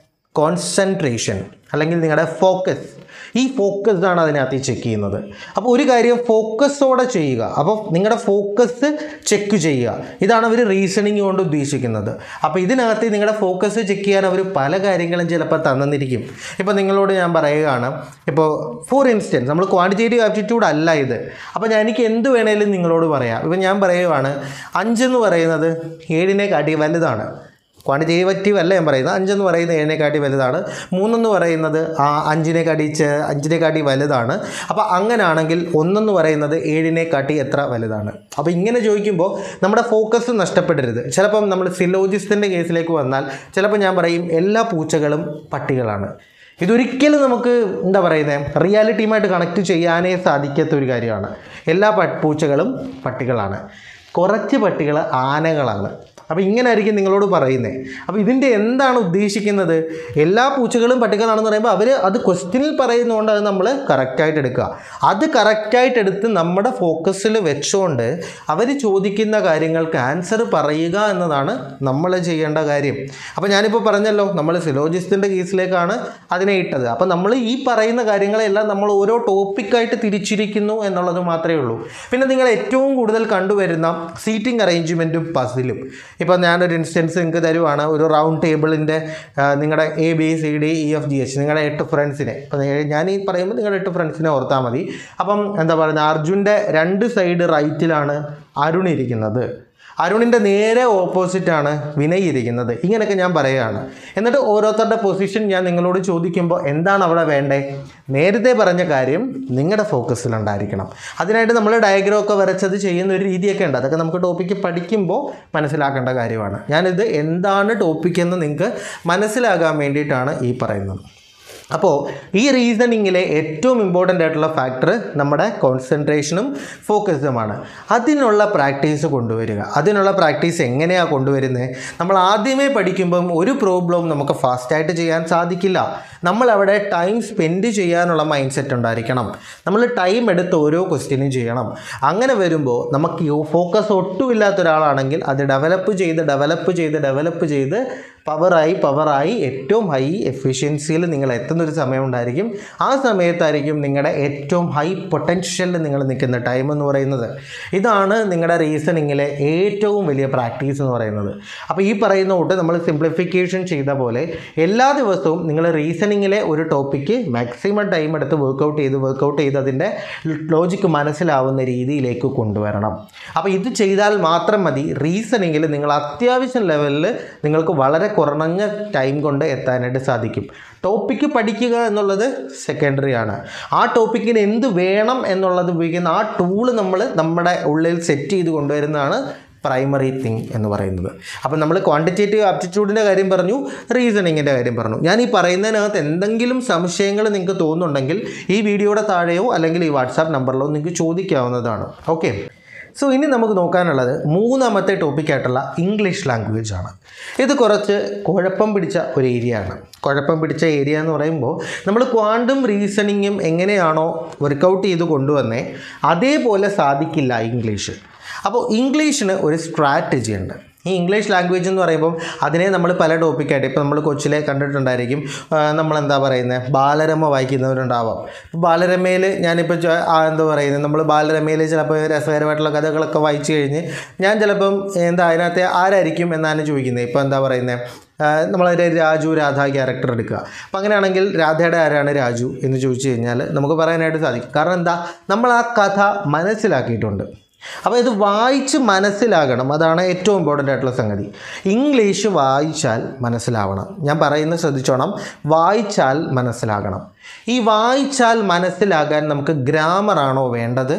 കോൺസെൻട്രേഷൻ അല്ലെങ്കിൽ നിങ്ങളുടെ ഫോക്കസ് ഈ ഫോക്കസ് ആണ് അതിനകത്ത് ചെക്ക് ചെയ്യുന്നത് അപ്പോൾ ഒരു കാര്യം ഫോക്കസോടെ ചെയ്യുക അപ്പോൾ നിങ്ങളുടെ ഫോക്കസ് ചെക്ക് ചെയ്യുക ഇതാണ് അവർ റീസണിങ് കൊണ്ട് ഉദ്ദേശിക്കുന്നത് അപ്പോൾ ഇതിനകത്ത് നിങ്ങളുടെ ഫോക്കസ് ചെക്ക് ചെയ്യാൻ അവർ പല കാര്യങ്ങളും ചിലപ്പോൾ തന്നിരിക്കും ഇപ്പോൾ നിങ്ങളോട് ഞാൻ പറയുകയാണ് ഇപ്പോൾ ഫോർ ഇൻസ്റ്റൻസ് നമ്മൾ ക്വാണ്ടിറ്റേറ്റീവ് ആപ്റ്റിറ്റ്യൂഡ് അല്ല ഇത് അപ്പോൾ ഞാൻ എനിക്ക് എന്ത് വേണേലും നിങ്ങളോട് പറയാം ഇപ്പം ഞാൻ പറയുവാണ് അഞ്ചെന്ന് പറയുന്നത് ഏഴിനെ കാട്ടി വലുതാണ് ക്വാണ്ടിറ്റേറ്റീവ് അല്ല ഞാൻ പറയുന്നത് അഞ്ചെന്ന് പറയുന്നത് ഏഴിനെക്കാട്ടി വലുതാണ് മൂന്നെന്ന് പറയുന്നത് ആ അഞ്ചിനെക്കാട്ടി ചെ അഞ്ചിനെക്കാട്ടി വലുതാണ് അപ്പോൾ അങ്ങനെയാണെങ്കിൽ ഒന്നെന്ന് പറയുന്നത് ഏഴിനെക്കാട്ടി എത്ര വലുതാണ് അപ്പോൾ ഇങ്ങനെ ചോദിക്കുമ്പോൾ നമ്മുടെ ഫോക്കസ് നഷ്ടപ്പെടരുത് ചിലപ്പം നമ്മൾ സിലോജിസ്റ്റിൻ്റെ കേസിലേക്ക് വന്നാൽ ചിലപ്പോൾ ഞാൻ പറയും എല്ലാ പൂച്ചകളും പട്ടികളാണ് ഇതൊരിക്കലും നമുക്ക് എന്താ പറയുന്നത് റിയാലിറ്റിയുമായിട്ട് കണക്ട് ചെയ്യാനേ സാധിക്കാത്ത ഒരു കാര്യമാണ് എല്ലാ പ പൂച്ചകളും പട്ടികളാണ് കുറച്ച് പട്ടികൾ ആനകളാണ് അപ്പോൾ ഇങ്ങനെ ആയിരിക്കും നിങ്ങളോട് പറയുന്നത് അപ്പോൾ ഇതിൻ്റെ എന്താണ് ഉദ്ദേശിക്കുന്നത് എല്ലാ പൂച്ചകളും പട്ടികളാണെന്ന് പറയുമ്പോൾ അവർ അത് ക്വസ്റ്റ്യനിൽ പറയുന്നതുകൊണ്ട് അത് നമ്മൾ കറക്റ്റായിട്ട് എടുക്കുക അത് കറക്റ്റായിട്ട് എടുത്ത് നമ്മുടെ ഫോക്കസിൽ വെച്ചുകൊണ്ട് അവർ ചോദിക്കുന്ന കാര്യങ്ങൾക്ക് ആൻസർ പറയുക എന്നതാണ് നമ്മൾ ചെയ്യേണ്ട കാര്യം അപ്പോൾ ഞാനിപ്പോൾ പറഞ്ഞല്ലോ നമ്മൾ സിലോജിസ്റ്റിൻ്റെ കേസിലേക്കാണ് അതിനെ ഇട്ടത് അപ്പോൾ നമ്മൾ ഈ പറയുന്ന കാര്യങ്ങളെല്ലാം നമ്മൾ ഓരോ ടോപ്പിക്കായിട്ട് തിരിച്ചിരിക്കുന്നു എന്നുള്ളത് മാത്രമേ ഉള്ളൂ പിന്നെ നിങ്ങൾ ഏറ്റവും കൂടുതൽ കണ്ടുവരുന്ന സീറ്റിംഗ് അറേഞ്ച്മെൻറ്റും പസിലും ഇപ്പോൾ ഞാനൊരു ഇൻസ്റ്റൻസ് നിങ്ങൾക്ക് തരുവാണ് ഒരു റൗണ്ട് ടേബിളിൻ്റെ നിങ്ങളുടെ A B C D E F G H നിങ്ങളുടെ എട്ട് ഫ്രണ്ട്സിനെ അപ്പോൾ ഞാൻ ഈ പറയുമ്പോൾ നിങ്ങളുടെ എട്ട് ഫ്രണ്ട്സിനെ ഓർത്താൽ മതി അപ്പം എന്താ പറയുന്നത് അർജുൻ്റെ രണ്ട് സൈഡ് റൈറ്റിലാണ് അരുൺ ഇരിക്കുന്നത് അരുണിൻ്റെ നേരെ ഓപ്പോസിറ്റാണ് വിനയ് ഇരിക്കുന്നത് ഇങ്ങനെയൊക്കെ ഞാൻ പറയുകയാണ് എന്നിട്ട് ഓരോരുത്തരുടെ പൊസിഷൻ ഞാൻ നിങ്ങളോട് ചോദിക്കുമ്പോൾ എന്താണ് അവിടെ വേണ്ടേ നേരത്തെ പറഞ്ഞ കാര്യം നിങ്ങളുടെ ഫോക്കസിലുണ്ടായിരിക്കണം അതിനായിട്ട് നമ്മൾ ഡയഗ്രാം ഒക്കെ വരച്ചത് ചെയ്യുന്ന ഒരു രീതിയൊക്കെ ഉണ്ട് അതൊക്കെ നമുക്ക് ടോപ്പിക്ക് പഠിക്കുമ്പോൾ മനസ്സിലാക്കേണ്ട കാര്യമാണ് ഞാനിത് എന്താണ് ടോപ്പിക് എന്ന് നിങ്ങൾക്ക് മനസ്സിലാകാൻ വേണ്ടിയിട്ടാണ് ഈ പറയുന്നത് അപ്പോൾ ഈ റീസണിങ്ങിലെ ഏറ്റവും ഇമ്പോർട്ടൻ്റ് ആയിട്ടുള്ള ഫാക്ടർ നമ്മുടെ കോൺസെൻട്രേഷനും ഫോക്കസുമാണ് അതിനുള്ള പ്രാക്ടീസ് കൊണ്ടുവരിക അതിനുള്ള പ്രാക്ടീസ് എങ്ങനെയാണ് കൊണ്ടുവരുന്നത് നമ്മൾ ആദ്യമേ പഠിക്കുമ്പം ഒരു പ്രോബ്ലം നമുക്ക് ഫാസ്റ്റായിട്ട് ചെയ്യാൻ സാധിക്കില്ല നമ്മൾ അവിടെ ടൈം സ്പെൻഡ് ചെയ്യാനുള്ള മൈൻഡ് സെറ്റ് ഉണ്ടായിരിക്കണം നമ്മൾ ടൈം എടുത്ത് ഓരോ ക്വസ്റ്റ്യനും ചെയ്യണം അങ്ങനെ വരുമ്പോൾ നമുക്ക് ഫോക്കസ് ഒട്ടുമില്ലാത്ത ഒരാളാണെങ്കിൽ അത് ഡെവലപ്പ് ചെയ്ത് ഡെവലപ്പ് ചെയ്ത് ഡെവലപ്പ് ചെയ്ത് പവറായി പവറായി ഏറ്റവും ഹൈ എഫിഷ്യൻസിയിൽ നിങ്ങൾ എത്തുന്ന ഒരു സമയം ഉണ്ടായിരിക്കും ആ സമയത്തായിരിക്കും നിങ്ങളുടെ ഏറ്റവും ഹൈ പൊട്ടൻഷ്യലിൽ നിങ്ങൾ നിൽക്കുന്ന ടൈം എന്ന് പറയുന്നത് ഇതാണ് നിങ്ങളുടെ റീസണിങ്ങിലെ ഏറ്റവും വലിയ പ്രാക്ടീസ് എന്ന് പറയുന്നത് അപ്പോൾ ഈ പറയുന്ന കൂട്ട് നമ്മൾ സിംപ്ലിഫിക്കേഷൻ ചെയ്ത പോലെ എല്ലാ ദിവസവും നിങ്ങൾ റീസണിങ്ങിലെ ഒരു ടോപ്പിക്ക് മാക്സിമം ടൈം എടുത്ത് വർക്കൗട്ട് ചെയ്ത് വർക്കൗട്ട് ചെയ്ത് അതിൻ്റെ ലോജിക്ക് മനസ്സിലാവുന്ന രീതിയിലേക്ക് കൊണ്ടുവരണം അപ്പോൾ ഇത് ചെയ്താൽ മാത്രം മതി റീസണിങ്ങിൽ നിങ്ങൾ അത്യാവശ്യം ലെവലിൽ നിങ്ങൾക്ക് വളരെ കുറഞ്ഞ ടൈം കൊണ്ട് എത്താനായിട്ട് സാധിക്കും ടോപ്പിക്ക് പഠിക്കുക എന്നുള്ളത് സെക്കൻഡറി ആണ് ആ ടോപ്പിക്കിന് എന്ത് വേണം എന്നുള്ളത് ഉപയോഗിക്കുന്ന ആ ടൂള് നമ്മൾ നമ്മുടെ ഉള്ളിൽ സെറ്റ് ചെയ്ത് കൊണ്ടുവരുന്നതാണ് പ്രൈമറി തിങ് എന്ന് പറയുന്നത് അപ്പം നമ്മൾ ക്വാണ്ടിറ്റേറ്റീവ് ആപ്റ്റിറ്റ്യൂഡിൻ്റെ കാര്യം പറഞ്ഞു റീസണിങ്ങിൻ്റെ കാര്യം പറഞ്ഞു ഞാൻ ഈ പറയുന്നതിനകത്ത് എന്തെങ്കിലും സംശയങ്ങൾ നിങ്ങൾക്ക് തോന്നുന്നുണ്ടെങ്കിൽ ഈ വീഡിയോയുടെ താഴെയോ അല്ലെങ്കിൽ ഈ വാട്സാപ്പ് നമ്പറിലോ നിങ്ങൾക്ക് ചോദിക്കാവുന്നതാണ് ഓക്കെ സോ ഇനി നമുക്ക് നോക്കാനുള്ളത് മൂന്നാമത്തെ ടോപ്പിക്കായിട്ടുള്ള ഇംഗ്ലീഷ് ലാംഗ്വേജ് ആണ് ഇത് കുറച്ച് കുഴപ്പം പിടിച്ച ഒരു ഏരിയ ആണ് കുഴപ്പം പിടിച്ച ഏരിയ എന്ന് പറയുമ്പോൾ നമ്മൾ ക്വാണ്ടും റീസണിങ്ങും എങ്ങനെയാണോ വർക്കൗട്ട് ചെയ്ത് കൊണ്ടുവന്നേ അതേപോലെ സാധിക്കില്ല ഇംഗ്ലീഷ് അപ്പോൾ ഇംഗ്ലീഷിന് ഒരു സ്ട്രാറ്റജി ഉണ്ട് ഈ ഇംഗ്ലീഷ് ലാംഗ്വേജ് എന്ന് പറയുമ്പം അതിനെ നമ്മൾ പല ടോപ്പിക്കായിട്ട് ഇപ്പോൾ നമ്മൾ കൊച്ചിലെ കണ്ടിട്ടുണ്ടായിരിക്കും ആ, നമ്മളെന്താ പറയുന്നത് ബാലരമ വായിക്കുന്നവരുണ്ടാവാം ബാലരമയിൽ ഞാനിപ്പോൾ ചോ- ആ, എന്താ പറയുന്നത് നമ്മൾ ബാലരമയിൽ ചിലപ്പോൾ രസകരമായിട്ടുള്ള കഥകളൊക്കെ വായിച്ചു കഴിഞ്ഞ് ഞാൻ ചിലപ്പം എന്താ അതിനകത്തെ ആരായിരിക്കും എന്നാണ് ചോദിക്കുന്നത് ഇപ്പോൾ എന്താ പറയുന്നത് നമ്മളൊരു രാജു രാധ ക്യാരക്ടർ എടുക്കുക അപ്പം അങ്ങനെയാണെങ്കിൽ രാധയുടെ ആരാണ് രാജു എന്ന് ചോദിച്ചു കഴിഞ്ഞാൽ നമുക്ക് പറയാനായിട്ട് സാധിക്കും കാരണം എന്താ നമ്മൾ ആ കഥ മനസ്സിലാക്കിയിട്ടുണ്ട് അപ്പോൾ ഇത് വായിച്ച് മനസ്സിലാകണം അതാണ് ഏറ്റവും ഇമ്പോർട്ടൻ്റ് ആയിട്ടുള്ള സംഗതി ഇംഗ്ലീഷ് വായിച്ചാൽ മനസ്സിലാവണം ഞാൻ പറയുന്നത് ശ്രദ്ധിച്ചോണം വായിച്ചാൽ മനസ്സിലാകണം ഈ വായിച്ചാൽ മനസ്സിലാകാൻ നമുക്ക് ഗ്രാമറാണോ വേണ്ടത്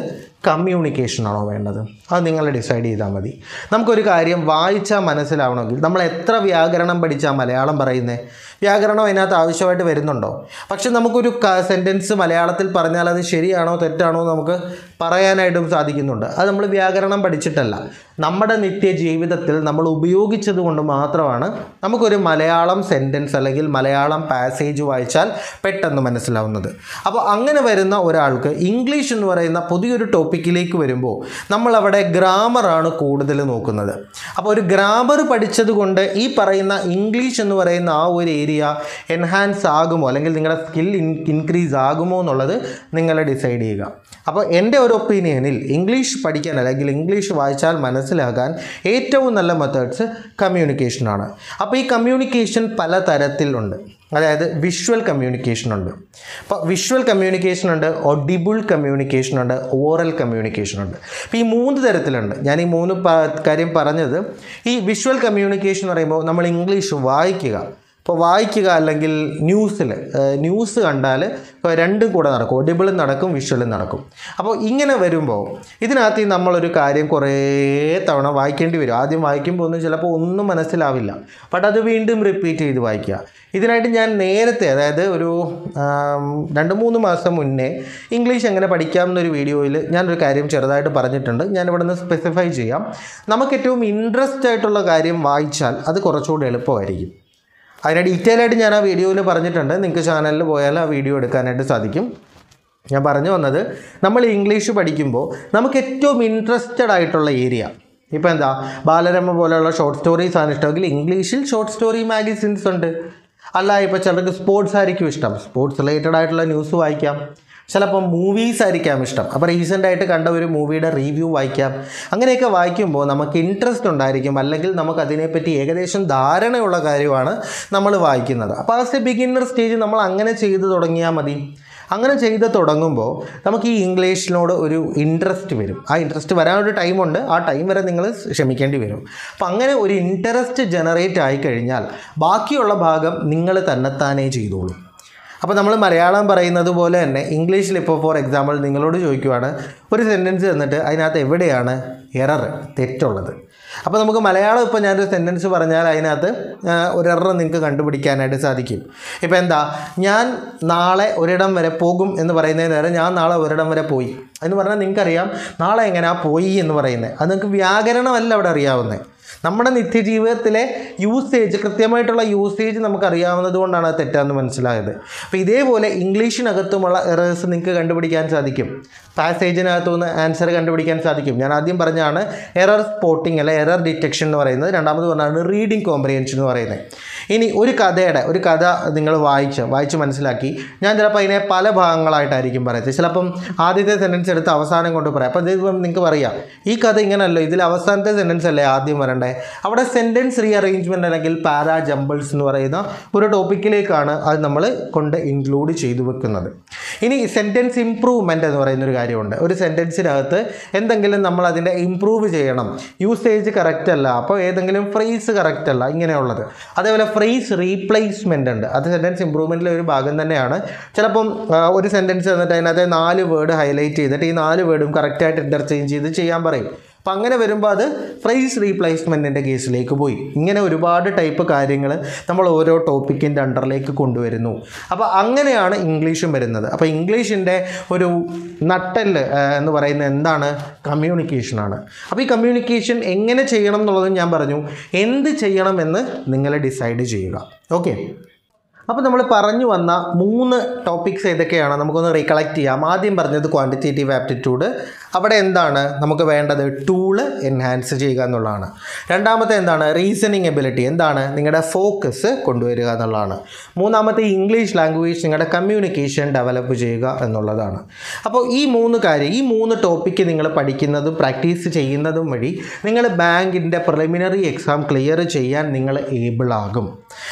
കമ്മ്യൂണിക്കേഷൻ ആണോ വേണ്ടത് അത് നിങ്ങൾ ഡിസൈഡ് ചെയ്താൽ മതി നമുക്കൊരു കാര്യം വായിച്ചാൽ മനസ്സിലാവണമെങ്കിൽ നമ്മൾ എത്ര വ്യാകരണം പഠിച്ചാൽ മലയാളം പറയുന്നത് വ്യാകരണം അതിനകത്ത് ആവശ്യമായിട്ട് വരുന്നുണ്ടോ പക്ഷെ നമുക്കൊരു സെൻറ്റൻസ് മലയാളത്തിൽ പറഞ്ഞാൽ അത് ശരിയാണോ തെറ്റാണോ എന്ന് നമുക്ക് പറയാനായിട്ടും സാധിക്കുന്നുണ്ട് അത് നമ്മൾ വ്യാകരണം പഠിച്ചിട്ടല്ല നമ്മുടെ നിത്യ ജീവിതത്തിൽ നമ്മൾ ഉപയോഗിച്ചത് കൊണ്ട് മാത്രമാണ് നമുക്കൊരു മലയാളം സെൻറ്റൻസ് അല്ലെങ്കിൽ മലയാളം പാസേജ് വായിച്ചാൽ പെട്ടെന്ന് മനസ്സിലാവുന്നത് അപ്പോൾ അങ്ങനെ വരുന്ന ഒരാൾക്ക് ഇംഗ്ലീഷ് എന്ന് പറയുന്ന പുതിയൊരു ടോപ്പിക്കിലേക്ക് വരുമ്പോൾ നമ്മളവിടെ ഗ്രാമറാണ് കൂടുതൽ നോക്കുന്നത് അപ്പോൾ ഒരു ഗ്രാമർ പഠിച്ചത് കൊണ്ട് ഈ പറയുന്ന ഇംഗ്ലീഷ് എന്ന് പറയുന്ന ആ ഒരു ഏരിയ എൻഹാൻസ് ആകുമോ അല്ലെങ്കിൽ നിങ്ങളുടെ സ്കിൽ ഇൻക്രീസ് ആകുമോ എന്നുള്ളത് നിങ്ങൾ ഡിസൈഡ് ചെയ്യുക അപ്പോൾ എൻ്റെ ഒരു ഒപ്പീനിയനിൽ ഇംഗ്ലീഷ് പഠിക്കാൻ അല്ലെങ്കിൽ ഇംഗ്ലീഷ് വായിച്ചാൽ മനസ്സിലാകാൻ ഏറ്റവും നല്ല മെത്തേഡ്സ് കമ്മ്യൂണിക്കേഷനാണ് അപ്പോൾ ഈ കമ്മ്യൂണിക്കേഷൻ പല തരത്തിലുണ്ട് അതായത് വിഷ്വൽ കമ്മ്യൂണിക്കേഷൻ ഉണ്ട് അപ്പോൾ വിഷ്വൽ കമ്മ്യൂണിക്കേഷൻ ഉണ്ട് ഒഡിബിൾ കമ്മ്യൂണിക്കേഷൻ ഉണ്ട് ഓറൽ കമ്മ്യൂണിക്കേഷൻ ഉണ്ട് അപ്പോൾ ഈ മൂന്ന് തരത്തിലുണ്ട് ഞാൻ ഈ മൂന്ന് പ- കാര്യം പറഞ്ഞത് ഈ വിഷ്വൽ കമ്മ്യൂണിക്കേഷൻ എന്ന് പറയുമ്പോൾ നമ്മൾ ഇംഗ്ലീഷ് വായിക്കുക ഇപ്പോൾ വായിക്കുക അല്ലെങ്കിൽ ന്യൂസിൽ ന്യൂസ് കണ്ടാൽ ഇപ്പോൾ രണ്ടും കൂടെ നടക്കും ഒഡിബിളും നടക്കും വിഷ്വലും നടക്കും അപ്പോൾ ഇങ്ങനെ വരുമ്പോൾ ഇതിനകത്ത് ഈ നമ്മളൊരു കാര്യം കുറേ തവണ വായിക്കേണ്ടി വരും ആദ്യം വായിക്കുമ്പോൾ ഒന്നും ചിലപ്പോൾ ഒന്നും മനസ്സിലാവില്ല ബട്ട് അത് വീണ്ടും റിപ്പീറ്റ് ചെയ്ത് വായിക്കുക ഇതിനായിട്ട് ഞാൻ നേരത്തെ അതായത് ഒരു ആം, രണ്ട് മൂന്ന് മാസം മുന്നേ ഇംഗ്ലീഷ് എങ്ങനെ പഠിക്കാം എന്നൊരു വീഡിയോയിൽ ഞാനൊരു കാര്യം ചെറുതായിട്ട് പറഞ്ഞിട്ടുണ്ട് ഞാൻ ഇവിടെ നിന്ന് സ്പെസിഫൈ ചെയ്യാം നമുക്ക് ഏറ്റവും ഇൻട്രസ്റ്റ് ആയിട്ടുള്ള കാര്യം വായിച്ചാൽ അത് കുറച്ചുകൂടി എളുപ്പമായിരിക്കും അതിനെ ഡീറ്റെയിൽ ആയിട്ട് ഞാൻ ആ വീഡിയോയിൽ പറഞ്ഞിട്ടുണ്ട് നിങ്ങൾക്ക് ചാനലിൽ പോയാൽ ആ വീഡിയോ എടുക്കാനായിട്ട് സാധിക്കും ഞാൻ പറഞ്ഞു വന്നത് നമ്മൾ ഇംഗ്ലീഷ് പഠിക്കുമ്പോൾ നമുക്ക് ഏറ്റവും ഇൻട്രസ്റ്റഡ് ആയിട്ടുള്ള ഏരിയ ഇപ്പോൾ എന്താ ബാലരമ പോലെയുള്ള ഷോർട്ട് സ്റ്റോറീസ് ആണ് ഇഷ്ടമെങ്കിൽ ഇംഗ്ലീഷിൽ ഷോർട്ട് സ്റ്റോറി മാഗസിൻസ് ഉണ്ട് അല്ല ഇപ്പോൾ ചിലർക്ക് സ്പോർട്സ് ആയിരിക്കും ഇഷ്ടം സ്പോർട്സ് റിലേറ്റഡ് ആയിട്ടുള്ള ന്യൂസ് വായിക്കാം ചിലപ്പോൾ മൂവീസ് ആയിരിക്കാം ഇഷ്ടം അപ്പോൾ റീസെൻ്റ് ആയിട്ട് കണ്ട ഒരു മൂവിയുടെ റിവ്യൂ വായിക്കാം അങ്ങനെയൊക്കെ വായിക്കുമ്പോൾ നമുക്ക് ഇൻട്രസ്റ്റ് ഉണ്ടായിരിക്കും അല്ലെങ്കിൽ നമുക്ക് അതിനെപ്പറ്റി ഏകദേശം ധാരണയുള്ള കാര്യമാണ് നമ്മൾ വായിക്കുന്നത് അപ്പോൾ ആസ് എ ബിഗിന്നർ സ്റ്റേജ് നമ്മൾ അങ്ങനെ ചെയ്തു തുടങ്ങിയാൽ മതി അങ്ങനെ ചെയ്ത് തുടങ്ങുമ്പോൾ നമുക്ക് ഈ ഇംഗ്ലീഷിനോട് ഒരു ഇൻട്രസ്റ്റ് വരും ആ ഇൻട്രസ്റ്റ് വരാനൊരു ടൈമുണ്ട് ആ ടൈം വരെ നിങ്ങൾ ക്ഷമിക്കേണ്ടി വരും അപ്പം അങ്ങനെ ഒരു ഇൻട്രസ്റ്റ് ജനറേറ്റ് ആയി കഴിഞ്ഞാൽ ബാക്കിയുള്ള ഭാഗം നിങ്ങൾ തന്നെത്താനേ ചെയ്തോളൂ അപ്പോൾ നമ്മൾ മലയാളം പറയുന്നത് പോലെ തന്നെ ഇംഗ്ലീഷിൽ ഇപ്പോൾ ഫോർ എക്സാമ്പിൾ നിങ്ങളോട് ചോദിക്കുവാണ് ഒരു സെൻറ്റൻസ് തന്നിട്ട് അതിനകത്ത് എവിടെയാണ് എറർ തെറ്റുള്ളത് അപ്പോൾ നമുക്ക് മലയാളം ഇപ്പോൾ ഞാനൊരു സെൻറ്റൻസ് പറഞ്ഞാൽ അതിനകത്ത് ആ, ഒരു എറർ നിങ്ങൾക്ക് കണ്ടുപിടിക്കാനായിട്ട് സാധിക്കും ഇപ്പോൾ എന്താ ഞാൻ നാളെ ഒരിടം വരെ പോകും എന്ന് പറയുന്നതിന് നേരം ഞാൻ നാളെ ഒരിടം വരെ പോയി എന്ന് പറഞ്ഞാൽ നിങ്ങൾക്കറിയാം നാളെ എങ്ങനെയാ പോയി എന്ന് പറയുന്നത് അത് നിങ്ങൾക്ക് വ്യാകരണമല്ല അവിടെ അറിയാവുന്നത് നമ്മുടെ നിത്യജീവിതത്തിലെ യൂസേജ് കൃത്യമായിട്ടുള്ള യൂസേജ് നമുക്കറിയാവുന്നത് കൊണ്ടാണ് അത് തെറ്റാന്ന് മനസ്സിലായത് അപ്പോൾ ഇതേപോലെ ഇംഗ്ലീഷിനകത്തുമുള്ള എറേഴ്സ് നിങ്ങൾക്ക് കണ്ടുപിടിക്കാൻ സാധിക്കും പാസേജിനകത്തു നിന്ന് ആൻസർ കണ്ടുപിടിക്കാൻ സാധിക്കും ഞാൻ ആദ്യം പറഞ്ഞാണ് എറർ സ്പോട്ടിംഗ് അല്ലെ എറർ ഡിറ്റക്ഷൻ എന്ന് പറയുന്നത് രണ്ടാമത് പറഞ്ഞാണ് റീഡിംഗ് കോംപ്രിഹെൻഷൻ എന്ന് പറയുന്നത് ഇനി ഒരു കഥയുടെ ഒരു കഥ നിങ്ങൾ വായിച്ച് വായിച്ച് മനസ്സിലാക്കി ഞാൻ ചിലപ്പോൾ അതിനെ പല ഭാഗങ്ങളായിട്ടായിരിക്കും പറയുന്നത് ചിലപ്പം ആദ്യത്തെ സെൻറ്റൻസ് എടുത്ത് അവസാനം കൊണ്ട് പറയാം അപ്പോൾ ഇതിപ്പം നിങ്ങൾക്ക് പറയാം ഈ കഥ ഇങ്ങനെയല്ലോ ഇതിൽ അവസാനത്തെ സെൻറ്റൻസ് അല്ലേ ആദ്യം വരണ്ടേ അവിടെ സെൻറ്റൻസ് റീ അറേഞ്ച്മെൻറ്റ് അല്ലെങ്കിൽ പാരാ ജമ്പിൾസ് എന്ന് പറയുന്ന ഒരു ടോപ്പിക്കിലേക്കാണ് അത് നമ്മൾ കൊണ്ട് ഇൻക്ലൂഡ് ചെയ്തു വെക്കുന്നത് ഇനി സെൻറ്റൻസ് ഇംപ്രൂവ്മെൻ്റ് എന്ന് പറയുന്ന ഒരു കാര്യമുണ്ട് ഒരു സെൻറ്റൻസിനകത്ത് എന്തെങ്കിലും നമ്മൾ അതിൻ്റെ ഇമ്പ്രൂവ് ചെയ്യണം യൂസേജ് കറക്റ്റ് അല്ല അപ്പോൾ ഏതെങ്കിലും ഫ്രേസ് കറക്റ്റ് അല്ല ഇങ്ങനെയുള്ളത് അതേപോലെ ഫ്രേസ് റീപ്ലേസ്മെൻ്റ് ഉണ്ട് അത് സെൻറ്റൻസ് ഇമ്പ്രൂവ്മെൻറ്റിലെ ഒരു ഭാഗം തന്നെയാണ് ചിലപ്പം ആ, ഒരു സെൻറ്റൻസ് തന്നിട്ട് അതിനകത്ത് നാല് വേർഡ് ഹൈലൈറ്റ് ചെയ്തിട്ട് ഈ നാല് വേർഡും കറക്റ്റായിട്ട് ഇൻ്റർചേഞ്ച് ചെയ്ത് ചെയ്യാൻ പറയും അപ്പം അങ്ങനെ വരുമ്പോൾ അത് ഫ്രൈസ് റീപ്ലേസ്മെൻറ്റിൻ്റെ കേസിലേക്ക് പോയി ഇങ്ങനെ ഒരുപാട് ടൈപ്പ് കാര്യങ്ങൾ നമ്മൾ ഓരോ ടോപ്പിക്കിൻ്റെ അണ്ടറിലേക്ക് കൊണ്ടുവരുന്നു അപ്പോൾ അങ്ങനെയാണ് ഇംഗ്ലീഷും വരുന്നത് അപ്പോൾ ഇംഗ്ലീഷിൻ്റെ ഒരു നട്ടല് ആ, എന്ന് പറയുന്നത് എന്താണ് കമ്മ്യൂണിക്കേഷനാണ് അപ്പോൾ ഈ കമ്മ്യൂണിക്കേഷൻ എങ്ങനെ ചെയ്യണം എന്നുള്ളതും ഞാൻ പറഞ്ഞു എന്ത് ചെയ്യണമെന്ന് നിങ്ങൾ ഡിസൈഡ് ചെയ്യുക ഓക്കെ അപ്പോൾ നമ്മൾ പറഞ്ഞു വന്ന മൂന്ന് ടോപ്പിക്സ് ഏതൊക്കെയാണ് നമുക്കൊന്ന് റീകളക്ട് ചെയ്യാം ആദ്യം പറഞ്ഞത് ക്വാണ്ടിറ്റേറ്റീവ് ആപ്റ്റിറ്റ്യൂഡ് അവിടെ എന്താണ് നമുക്ക് വേണ്ടത് ടൂള് എൻഹാൻസ് ചെയ്യുക എന്നുള്ളതാണ് രണ്ടാമത്തെ എന്താണ് റീസണിങ് എബിലിറ്റി എന്താണ് നിങ്ങളുടെ ഫോക്കസ് കൊണ്ടുവരിക എന്നുള്ളതാണ് മൂന്നാമത്തെ ഇംഗ്ലീഷ് ലാംഗ്വേജ് നിങ്ങളുടെ കമ്മ്യൂണിക്കേഷൻ ഡെവലപ്പ് ചെയ്യുക എന്നുള്ളതാണ് അപ്പോൾ ഈ മൂന്ന് കാര്യം ഈ മൂന്ന് ടോപ്പിക്ക് നിങ്ങൾ പഠിക്കുന്നതും പ്രാക്ടീസ് ചെയ്യുന്നതും വഴി നിങ്ങൾ ബാങ്കിൻ്റെ പ്രിലിമിനറി എക്സാം ക്ലിയർ ചെയ്യാൻ നിങ്ങൾ ഏബിൾ ആകും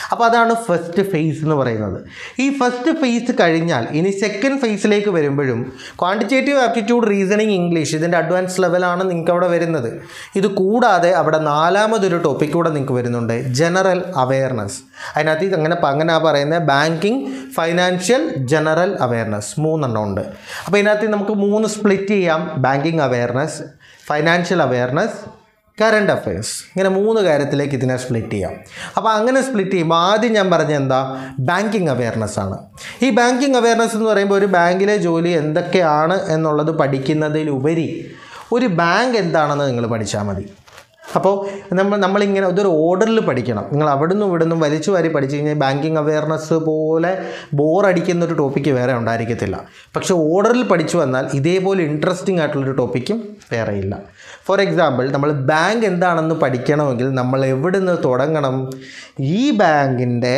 അപ്പോൾ അതാണ് ഫസ്റ്റ് ഫേസ് എന്ന് പറയുന്നത് ഈ ഫസ്റ്റ് ഫേസ് കഴിഞ്ഞാൽ ഇനി സെക്കൻഡ് ഫേസിലേക്ക് വരുമ്പോഴും ക്വാണ്ടിറ്റേറ്റീവ് ആപ്റ്റിറ്റ്യൂഡ് റീസണിങ് ഇംഗ്ലീഷ് ഇതിൻ്റെ അഡ്വാൻസ് ലെവലാണ് നിങ്ങൾക്ക് അവിടെ വരുന്നത് ഇത് കൂടാതെ അവിടെ നാലാമതൊരു ടോപ്പിക് കൂടെ നിങ്ങൾക്ക് വരുന്നുണ്ട് ജനറൽ അവയർനെസ് അതിനകത്ത് ഇത് അങ്ങനെ അങ്ങനെ ആ പറയുന്നത് ബാങ്കിങ് ഫൈനാൻഷ്യൽ ജനറൽ അവയർനെസ് മൂന്നെണ്ണം ഉണ്ട് അപ്പോൾ ഇതിനകത്ത് നമുക്ക് മൂന്ന് സ്പ്ലിറ്റ് ചെയ്യാം banking awareness financial awareness current affairs ഇങ്ങനെ മൂന്ന് കാര്യത്തിലേക്ക് ഇതിനെ സ്പ്ലിറ്റ് ചെയ്യാം അപ്പോൾ അങ്ങനെ സ്പ്ലിറ്റ് ചെയ്യുമ്പോൾ ആദ്യം ഞാൻ പറഞ്ഞ എന്താ ബാങ്കിങ് അവയർനെസ് ആണ് ഈ ബാങ്കിങ് അവയർനെസ് എന്ന് പറയുമ്പോൾ ഒരു ബാങ്കിലെ ജോലി എന്തൊക്കെയാണ് എന്നുള്ളത് പഠിക്കുന്നതിലുപരി ഒരു ബാങ്ക് എന്താണെന്ന് നിങ്ങൾ പഠിച്ചാൽ മതി അപ്പോൾ നമ്മൾ നമ്മളിങ്ങനെ ഇതൊരു ഓർഡറിൽ പഠിക്കണം നിങ്ങൾ അവിടുന്ന് ഇവിടുന്ന് വലിച്ചു വാരി പഠിച്ചു കഴിഞ്ഞാൽ ബാങ്കിങ് അവയർനെസ് പോലെ ബോറടിക്കുന്ന ഒരു ടോപ്പിക്ക് വേറെ ഉണ്ടായിരിക്കത്തില്ല പക്ഷേ ഓർഡറിൽ പഠിച്ചു വന്നാൽ ഇതേപോലെ ഇൻട്രസ്റ്റിംഗ് ആയിട്ടുള്ളൊരു ടോപ്പിക്കും വേറെ ഇല്ല ഫോർ എക്സാമ്പിൾ നമ്മൾ ബാങ്ക് എന്താണെന്ന് പഠിക്കണമെങ്കിൽ നമ്മൾ എവിടെ നിന്ന് തുടങ്ങണം ഈ ബാങ്കിൻ്റെ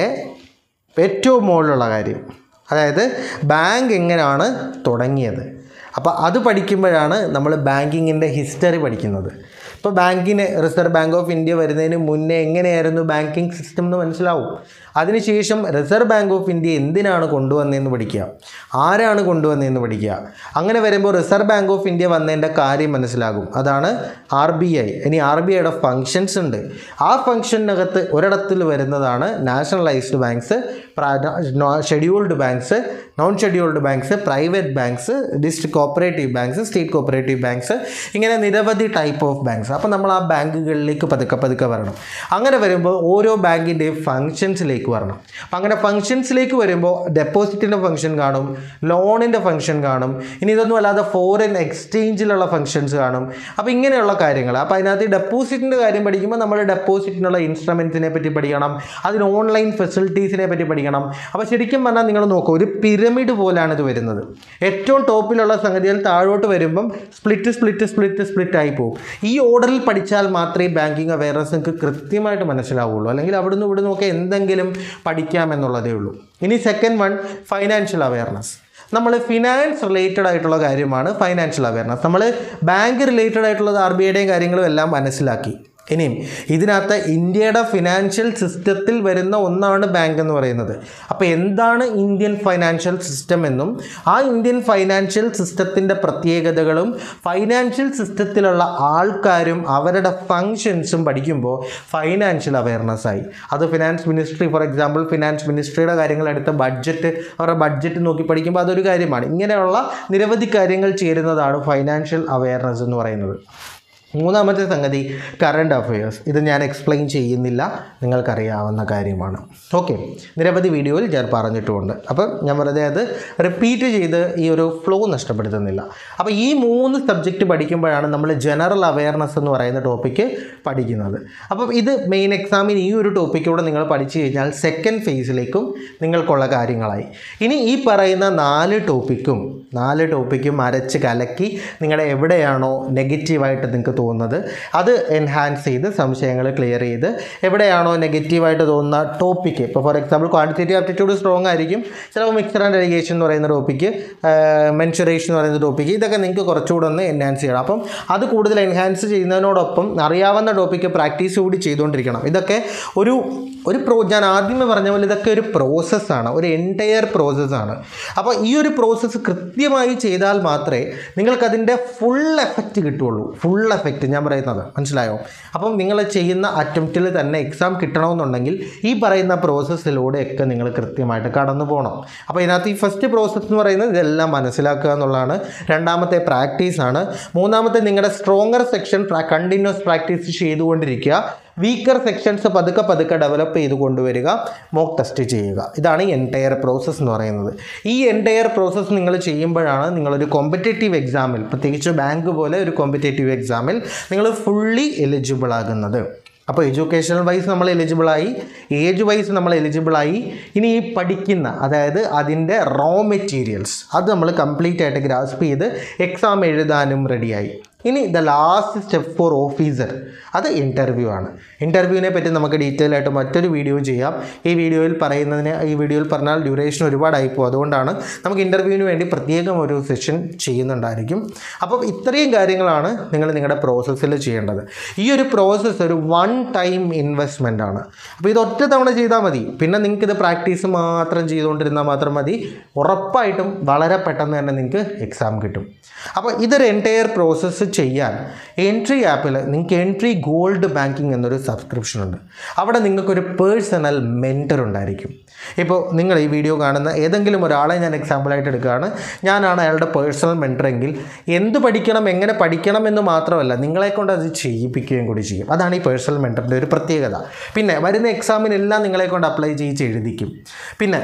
ഏറ്റവും മുകളിലുള്ള കാര്യം അതായത് ബാങ്ക് എങ്ങനെയാണ് തുടങ്ങിയത് അപ്പോൾ അത് പഠിക്കുമ്പോഴാണ് നമ്മൾ ബാങ്കിങ്ങിൻ്റെ ഹിസ്റ്ററി പഠിക്കുന്നത് ഇപ്പോൾ ബാങ്കിന് റിസർവ് ബാങ്ക് ഓഫ് ഇന്ത്യ വരുന്നതിന് മുന്നേ എങ്ങനെയായിരുന്നു ബാങ്കിങ് സിസ്റ്റം എന്ന് മനസ്സിലാവും അതിനുശേഷം റിസർവ് ബാങ്ക് ഓഫ് ഇന്ത്യ എന്തിനാണ് കൊണ്ടുവന്നതെന്ന് പഠിക്കുക ആരാണ് കൊണ്ടുവന്നതെന്ന് പഠിക്കുക അങ്ങനെ വരുമ്പോൾ റിസർവ് ബാങ്ക് ഓഫ് ഇന്ത്യ വന്നതിൻ്റെ കാര്യം മനസ്സിലാകും അതാണ് ആർ ബി ഐ ഇനി ആർ ബി ഐയുടെ ഫങ്ഷൻസ് ഉണ്ട് ആ ഫങ്ഷനകത്ത് ഒരിടത്തിൽ വരുന്നതാണ് nationalised banks scheduled banks non scheduled banks private banks district cooperative banks state cooperative banks ഇങ്ങനെ നിരവധി ടൈപ്പ് ഓഫ് ബാങ്ക്സ് അപ്പോൾ നമ്മൾ ആ ബാങ്കുകളിലേക്ക് പതുക്കെ പതുക്കെ വരണം അങ്ങനെ വരുമ്പോൾ ഓരോ ബാങ്കിൻ്റെയും ഫങ്ഷൻസിലേക്ക് വരണം അപ്പം അങ്ങനെ ഫങ്ഷൻസിലേക്ക് വരുമ്പോൾ ഡെപ്പോസിറ്റിൻ്റെ ഫംഗ്ഷൻ കാണും ലോണിൻ്റെ ഫംഗ്ഷൻ കാണും ഇനി ഇതൊന്നും അല്ലാതെ ഫോറിൻ എക്സ്ചേഞ്ചിലുള്ള ഫംഗ്ഷൻസ് കാണും അപ്പോൾ ഇങ്ങനെയുള്ള കാര്യങ്ങൾ അപ്പോൾ അതിനകത്ത് ഡെപ്പോസിറ്റിൻ്റെ കാര്യം പഠിക്കുമ്പോൾ നമ്മൾ ഡെപ്പോസിറ്റിനുള്ള ഇൻസ്ട്രുമെൻസിനെ പറ്റി പഠിക്കണം അതിന് ഓൺലൈൻ ഫെസിലിറ്റീസിനെ പറ്റി പഠിക്കണം അപ്പോൾ ശരിക്കും പറഞ്ഞാൽ നിങ്ങൾ നോക്കൂ ഒരു പിരമിഡ് പോലെയാണ് ഇത് വരുന്നത് ഏറ്റവും ടോപ്പിലുള്ള സംഗതികൾ താഴോട്ട് വരുമ്പം സ്പ്ലിറ്റ് സ്പ്ലിറ്റ് സ്പ്ലിറ്റ് സ്പ്ലിറ്റ് ആയി പോകും ഈ ഓർഡറിൽ പഠിച്ചാൽ മാത്രമേ ബാങ്കിങ് അവയർനെസ് നിങ്ങൾക്ക് കൃത്യമായിട്ട് മനസ്സിലാവുള്ളൂ അല്ലെങ്കിൽ അവിടുന്ന് ഇവിടുന്ന് ഒക്കെ എന്തെങ്കിലും പഠിക്കാമെന്നുള്ളതേ ഉള്ളൂ ഇനി സെക്കൻഡ് വൺ ഫൈനാൻഷ്യൽ അവയർനെസ് നമ്മൾ ഫിനാൻസ് റിലേറ്റഡ് ആയിട്ടുള്ള കാര്യമാണ് ഫൈനാൻഷ്യൽ അവയർനെസ് നമ്മൾ ബാങ്ക് റിലേറ്റഡ് ആയിട്ടുള്ളത് ആർ ബി ഐയുടെയും കാര്യങ്ങളും എല്ലാം മനസ്സിലാക്കി ഇനിയും ഇതിനകത്ത് ഇന്ത്യയുടെ ഫിനാൻഷ്യൽ സിസ്റ്റത്തിൽ വരുന്ന ഒന്നാണ് ബാങ്ക് എന്ന് പറയുന്നത് അപ്പോൾ എന്താണ് ഇന്ത്യൻ ഫൈനാൻഷ്യൽ സിസ്റ്റം എന്നും ആ ഇന്ത്യൻ ഫൈനാൻഷ്യൽ സിസ്റ്റത്തിൻ്റെ പ്രത്യേകതകളും ഫൈനാൻഷ്യൽ സിസ്റ്റത്തിലുള്ള ആൾക്കാരും അവരുടെ ഫങ്ഷൻസും പഠിക്കുമ്പോൾ ഫൈനാൻഷ്യൽ അവയർനെസ് ആയി അത് finance ministry for example finance മിനിസ്ട്രിയുടെ കാര്യങ്ങൾ എടുത്ത ബഡ്ജറ്റ് അവരുടെ ബഡ്ജറ്റ് നോക്കി പഠിക്കുമ്പോൾ അതൊരു കാര്യമാണ് ഇങ്ങനെയുള്ള നിരവധി കാര്യങ്ങൾ ചേരുന്നതാണ് ഫൈനാൻഷ്യൽ അവയർനെസ് എന്ന് പറയുന്നത് മൂന്നാമത്തെ സംഗതി കറണ്ട് അഫയേഴ്സ് ഇത് ഞാൻ എക്സ്പ്ലെയിൻ ചെയ്യുന്നില്ല നിങ്ങൾക്കറിയാവുന്ന കാര്യമാണ് ഓക്കെ നിരവധി വീഡിയോയിൽ ഞാൻ പറഞ്ഞിട്ടുമുണ്ട് അപ്പം ഞാൻ വെറുതെ അത് റിപ്പീറ്റ് ചെയ്ത് ഈ ഒരു ഫ്ലോ നഷ്ടപ്പെടുത്തുന്നില്ല അപ്പോൾ ഈ മൂന്ന് സബ്ജക്റ്റ് പഠിക്കുമ്പോഴാണ് നമ്മൾ ജനറൽ അവയർനെസ് എന്ന് പറയുന്ന ടോപ്പിക്ക് പഠിക്കുന്നത് അപ്പം ഇത് മെയിൻ എക്സാമിന് ഈ ഒരു ടോപ്പിക്കൂടെ നിങ്ങൾ പഠിച്ചു കഴിഞ്ഞാൽ സെക്കൻഡ് ഫേസിലേക്കും നിങ്ങൾക്കുള്ള കാര്യങ്ങളായി ഇനി ഈ പറയുന്ന നാല് ടോപ്പിക്കും നാല് ടോപ്പിക്കും അരച്ച് കലക്കി നിങ്ങളുടെ എവിടെയാണോ നെഗറ്റീവായിട്ട് നിങ്ങൾക്ക് തോന്നുന്നത് അത് എൻഹാൻസ് ചെയ്ത് സംശയങ്ങൾ ക്ലിയർ ചെയ്ത് എവിടെയാണോ നെഗറ്റീവായിട്ട് തോന്നുന്ന ടോപ്പിക്ക് ഇപ്പോൾ for example quantitative aptitude strong ആയിരിക്കും ചിലപ്പോൾ മിക്സർ ആൻഡ് ഡെലിഗേഷൻ എന്ന് പറയുന്ന ടോപ്പിക്ക് മെൻസുറേഷൻ എന്ന് പറയുന്ന ടോപ്പിക്ക് ഇതൊക്കെ നിങ്ങൾക്ക് കുറച്ചുകൂടെ ഒന്ന് എൻഹാൻസ് ചെയ്യണം അപ്പം അത് കൂടുതൽ എൻഹാൻസ് ചെയ്യുന്നതിനോടൊപ്പം അറിയാവുന്ന ടോപ്പിക്ക് പ്രാക്ടീസ് കൂടി ചെയ്തുകൊണ്ടിരിക്കണം ഇതൊക്കെ ഒരു ഒരു പ്രോ ഞാൻ ആദ്യമേ പറഞ്ഞ പോലെ ഇതൊക്കെ ഒരു പ്രോസസ്സാണ് ഒരു എൻറ്റയർ പ്രോസസ്സാണ് അപ്പോൾ ഈ ഒരു പ്രോസസ്സ് കൃത്യമായി ചെയ്താൽ മാത്രമേ നിങ്ങൾക്കതിൻ്റെ ഫുൾ എഫക്റ്റ് കിട്ടുള്ളൂ ഫുൾ എഫക്റ്റ് ഞാൻ പറയുന്നത് മനസ്സിലായോ അപ്പം നിങ്ങൾ ചെയ്യുന്ന അറ്റംപ്റ്റിൽ തന്നെ എക്സാം കിട്ടണമെന്നുണ്ടെങ്കിൽ ഈ പറയുന്ന പ്രോസസ്സിലൂടെയൊക്കെ നിങ്ങൾ കൃത്യമായിട്ട് കടന്നു പോകണം അപ്പോൾ ഇതിനകത്ത് ഈ ഫസ്റ്റ് പ്രോസസ്സ് എന്ന് പറയുന്നത് ഇതെല്ലാം മനസ്സിലാക്കുക എന്നുള്ളതാണ് രണ്ടാമത്തെ പ്രാക്ടീസാണ് മൂന്നാമത്തെ നിങ്ങളുടെ സ്ട്രോങ്ങർ സെക്ഷൻ കണ്ടിന്യൂസ് പ്രാക്ടീസ് ചെയ്തുകൊണ്ടിരിക്കുക വീക്കർ സെക്ഷൻസ് പതുക്കെ പതുക്കെ ഡെവലപ്പ് ചെയ്ത് കൊണ്ടുവരിക മോക്ക് ടെസ്റ്റ് ചെയ്യുക ഇതാണ് ഈ എൻറ്റയർ പ്രോസസ്സ് എന്ന് പറയുന്നത് ഈ എൻറ്റയർ പ്രോസസ്സ് നിങ്ങൾ ചെയ്യുമ്പോഴാണ് നിങ്ങളൊരു കോമ്പറ്റേറ്റീവ് എക്സാമിൽ പ്രത്യേകിച്ച് ബാങ്ക് പോലെ ഒരു കോമ്പറ്റേറ്റീവ് എക്സാമിൽ നിങ്ങൾ ഫുള്ളി എലിജിബിൾ ആകുന്നത് അപ്പോൾ എഡ്യൂക്കേഷണൽ വൈസ് നമ്മൾ എലിജിബിളായി ഏജ് വൈസ് നമ്മൾ എലിജിബിളായി ഇനി ഈ പഠിക്കുന്ന അതായത് അതിൻ്റെ റോ മെറ്റീരിയൽസ് അത് നമ്മൾ കംപ്ലീറ്റ് ആയിട്ട് ഗ്രാസ്പ് ചെയ്ത് എക്സാം എഴുതാനും റെഡിയായി ഇനി the last step for officer അത് ഇൻ്റർവ്യൂ ആണ് ഇൻ്റർവ്യൂവിനെ പറ്റി നമുക്ക് ഡീറ്റെയിൽ ആയിട്ട് മറ്റൊരു വീഡിയോ ചെയ്യാം ഈ വീഡിയോയിൽ പറയുന്നതിന് ഈ വീഡിയോയിൽ പറഞ്ഞാൽ ഡ്യൂറേഷൻ ഒരുപാടായി പോകും അതുകൊണ്ടാണ് നമുക്ക് ഇൻ്റർവ്യൂവിന് വേണ്ടി പ്രത്യേകം ഒരു സെഷൻ ചെയ്യുന്നുണ്ടായിരിക്കും അപ്പം ഇത്രയും കാര്യങ്ങളാണ് നിങ്ങൾ നിങ്ങളുടെ പ്രോസസ്സിൽ ചെയ്യേണ്ടത് ഈ ഒരു പ്രോസസ്സ് ഒരു വൺ ടൈം ഇൻവെസ്റ്റ്മെൻ്റ് ആണ് അപ്പോൾ ഇത് ഒറ്റ തവണ ചെയ്താൽ മതി പിന്നെ നിങ്ങൾക്ക് ഇത് പ്രാക്ടീസ് മാത്രം ചെയ്തുകൊണ്ടിരുന്നാൽ മാത്രം മതി ഉറപ്പായിട്ടും വളരെ പെട്ടെന്ന് തന്നെ നിങ്ങൾക്ക് എക്സാം കിട്ടും അപ്പോൾ ഇതൊരു എൻറ്റയർ പ്രോസസ്സ് ചെയ്യാൻ എൻട്രി ആപ്പിൽ നിങ്ങൾക്ക് എൻട്രി ഗോൾഡ് ബാങ്കിങ് എന്നൊരു സബ്സ്ക്രിപ്ഷൻ ഉണ്ട് അവിടെ നിങ്ങൾക്കൊരു പേഴ്സണൽ മെൻറ്റർ ഉണ്ടായിരിക്കും ഇപ്പോൾ നിങ്ങൾ ഈ വീഡിയോ കാണുന്ന ഏതെങ്കിലും ഒരാളെ ഞാൻ എക്സാമ്പിളായിട്ട് എടുക്കുകയാണ് ഞാനാണ് അയാളുടെ പേഴ്സണൽ മെൻറ്ററെങ്കിൽ എന്ത് പഠിക്കണം എങ്ങനെ പഠിക്കണം എന്ന് മാത്രമല്ല നിങ്ങളെ കൊണ്ട് അത് ചെയ്യിപ്പിക്കുകയും കൂടി ചെയ്യും അതാണ് ഈ പേഴ്സണൽ മെൻറ്ററിൻ്റെ ഒരു പ്രത്യേകത പിന്നെ വരുന്ന എക്സാമിനെല്ലാം നിങ്ങളെ കൊണ്ട് അപ്ലൈ ചെയ്യിച്ച് എഴുതിക്കും പിന്നെ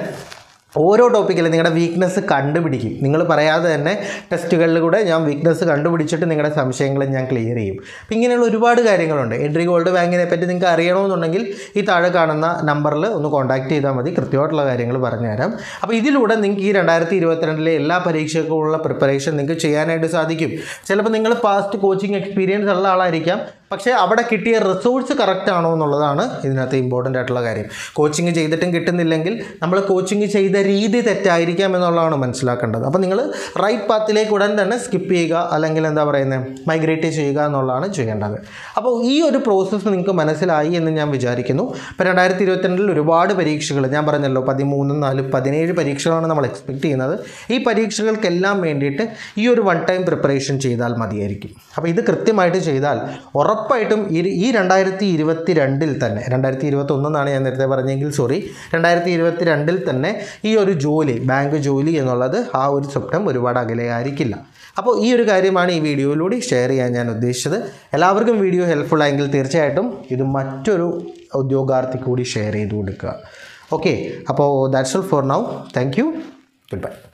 ഓരോ ടോപ്പിക്കിലും നിങ്ങളുടെ വീക്ക്നെസ് കണ്ടുപിടിക്കും നിങ്ങൾ പറയാതെ തന്നെ ടെസ്റ്റുകളിൽ കൂടെ ഞാൻ വീക്ക്നെസ് കണ്ടുപിടിച്ചിട്ട് നിങ്ങളുടെ സംശയങ്ങൾ ഞാൻ ക്ലിയർ ചെയ്യും അപ്പം ഇങ്ങനെയുള്ള ഒരുപാട് കാര്യങ്ങളുണ്ട് എൻട്രി ഗോൾഡ് ബാങ്കിനെ പറ്റി നിങ്ങൾക്ക് അറിയണമെന്നുണ്ടെങ്കിൽ ഈ താഴെ കാണുന്ന നമ്പറിൽ ഒന്ന് കോൺടാക്ട് ചെയ്താൽ മതി കൃത്യമായിട്ടുള്ള കാര്യങ്ങൾ പറഞ്ഞുതരാം അപ്പോൾ ഇതിലൂടെ നിങ്ങൾക്ക് ഈ രണ്ടായിരത്തി ഇരുപത്തിരണ്ടിലെ എല്ലാ പരീക്ഷകൾക്കുള്ള പ്രിപ്പറേഷൻ നിങ്ങൾക്ക് ചെയ്യാനായിട്ട് സാധിക്കും ചിലപ്പോൾ നിങ്ങൾ പാസ്റ്റ് കോച്ചിങ് എക്സ്പീരിയൻസ് ഉള്ള ആളായിരിക്കാം പക്ഷേ അവിടെ കിട്ടിയ റിസോഴ്സ് കറക്റ്റ് ആണോ എന്നുള്ളതാണ് ഇതിനകത്ത് ഇമ്പോർട്ടൻ്റ് ആയിട്ടുള്ള കാര്യം കോച്ചിങ് ചെയ്തിട്ടും കിട്ടുന്നില്ലെങ്കിൽ നമ്മൾ കോച്ചിങ് ചെയ്ത രീതി തെറ്റായിരിക്കാം എന്നുള്ളതാണ് മനസ്സിലാക്കേണ്ടത് അപ്പോൾ നിങ്ങൾ റൈറ്റ് പാത്തിലേക്ക് ഉടൻ തന്നെ സ്കിപ്പ് ചെയ്യുക അല്ലെങ്കിൽ എന്താ പറയുന്നത് മൈഗ്രേറ്റ് ചെയ്യുക എന്നുള്ളതാണ് ചെയ്യേണ്ടത് അപ്പോൾ ഈ ഒരു പ്രോസസ്സ് നിങ്ങൾക്ക് മനസ്സിലായി എന്ന് ഞാൻ വിചാരിക്കുന്നു ഇപ്പോൾ രണ്ടായിരത്തി ഇരുപത്തിരണ്ടിൽ ഒരുപാട് പരീക്ഷകൾ ഞാൻ പറഞ്ഞല്ലോ പതിമൂന്നും നാലും പതിനേഴ് പരീക്ഷകളാണ് നമ്മൾ എക്സ്പെക്ട് ചെയ്യുന്നത് ഈ പരീക്ഷകൾക്കെല്ലാം വേണ്ടിയിട്ട് ഈ ഒരു വൺ ടൈം പ്രിപ്പറേഷൻ ചെയ്താൽ മതിയായിരിക്കും അപ്പോൾ ഇത് കൃത്യമായിട്ട് ചെയ്താൽ ഉറപ്പായിട്ടും ഈ ഈ രണ്ടായിരത്തി ഇരുപത്തി രണ്ടിൽ തന്നെ രണ്ടായിരത്തി ഇരുപത്തി ഒന്നെന്നാണ് ഞാൻ നേരത്തെ പറഞ്ഞെങ്കിൽ സോറി രണ്ടായിരത്തി ഇരുപത്തി രണ്ടിൽ തന്നെ ഈ ഒരു ജോലി ബാങ്ക് ജോലി എന്നുള്ളത് ആ ഒരു സ്വപ്നം ഒരുപാട് അകലെ ആയിരിക്കില്ല അപ്പോൾ ഈ ഒരു കാര്യമാണ് ഈ വീഡിയോയിലൂടെ ഷെയർ ചെയ്യാൻ ഞാൻ ഉദ്ദേശിച്ചത് എല്ലാവർക്കും വീഡിയോ ഹെൽപ്ഫുൾ ആയെങ്കിൽ തീർച്ചയായിട്ടും ഇത് മറ്റൊരു ഉദ്യോഗാർത്ഥി കൂടി ഷെയർ ചെയ്ത് കൊടുക്കുക ഓക്കെ അപ്പോൾ that's all for now thank you good by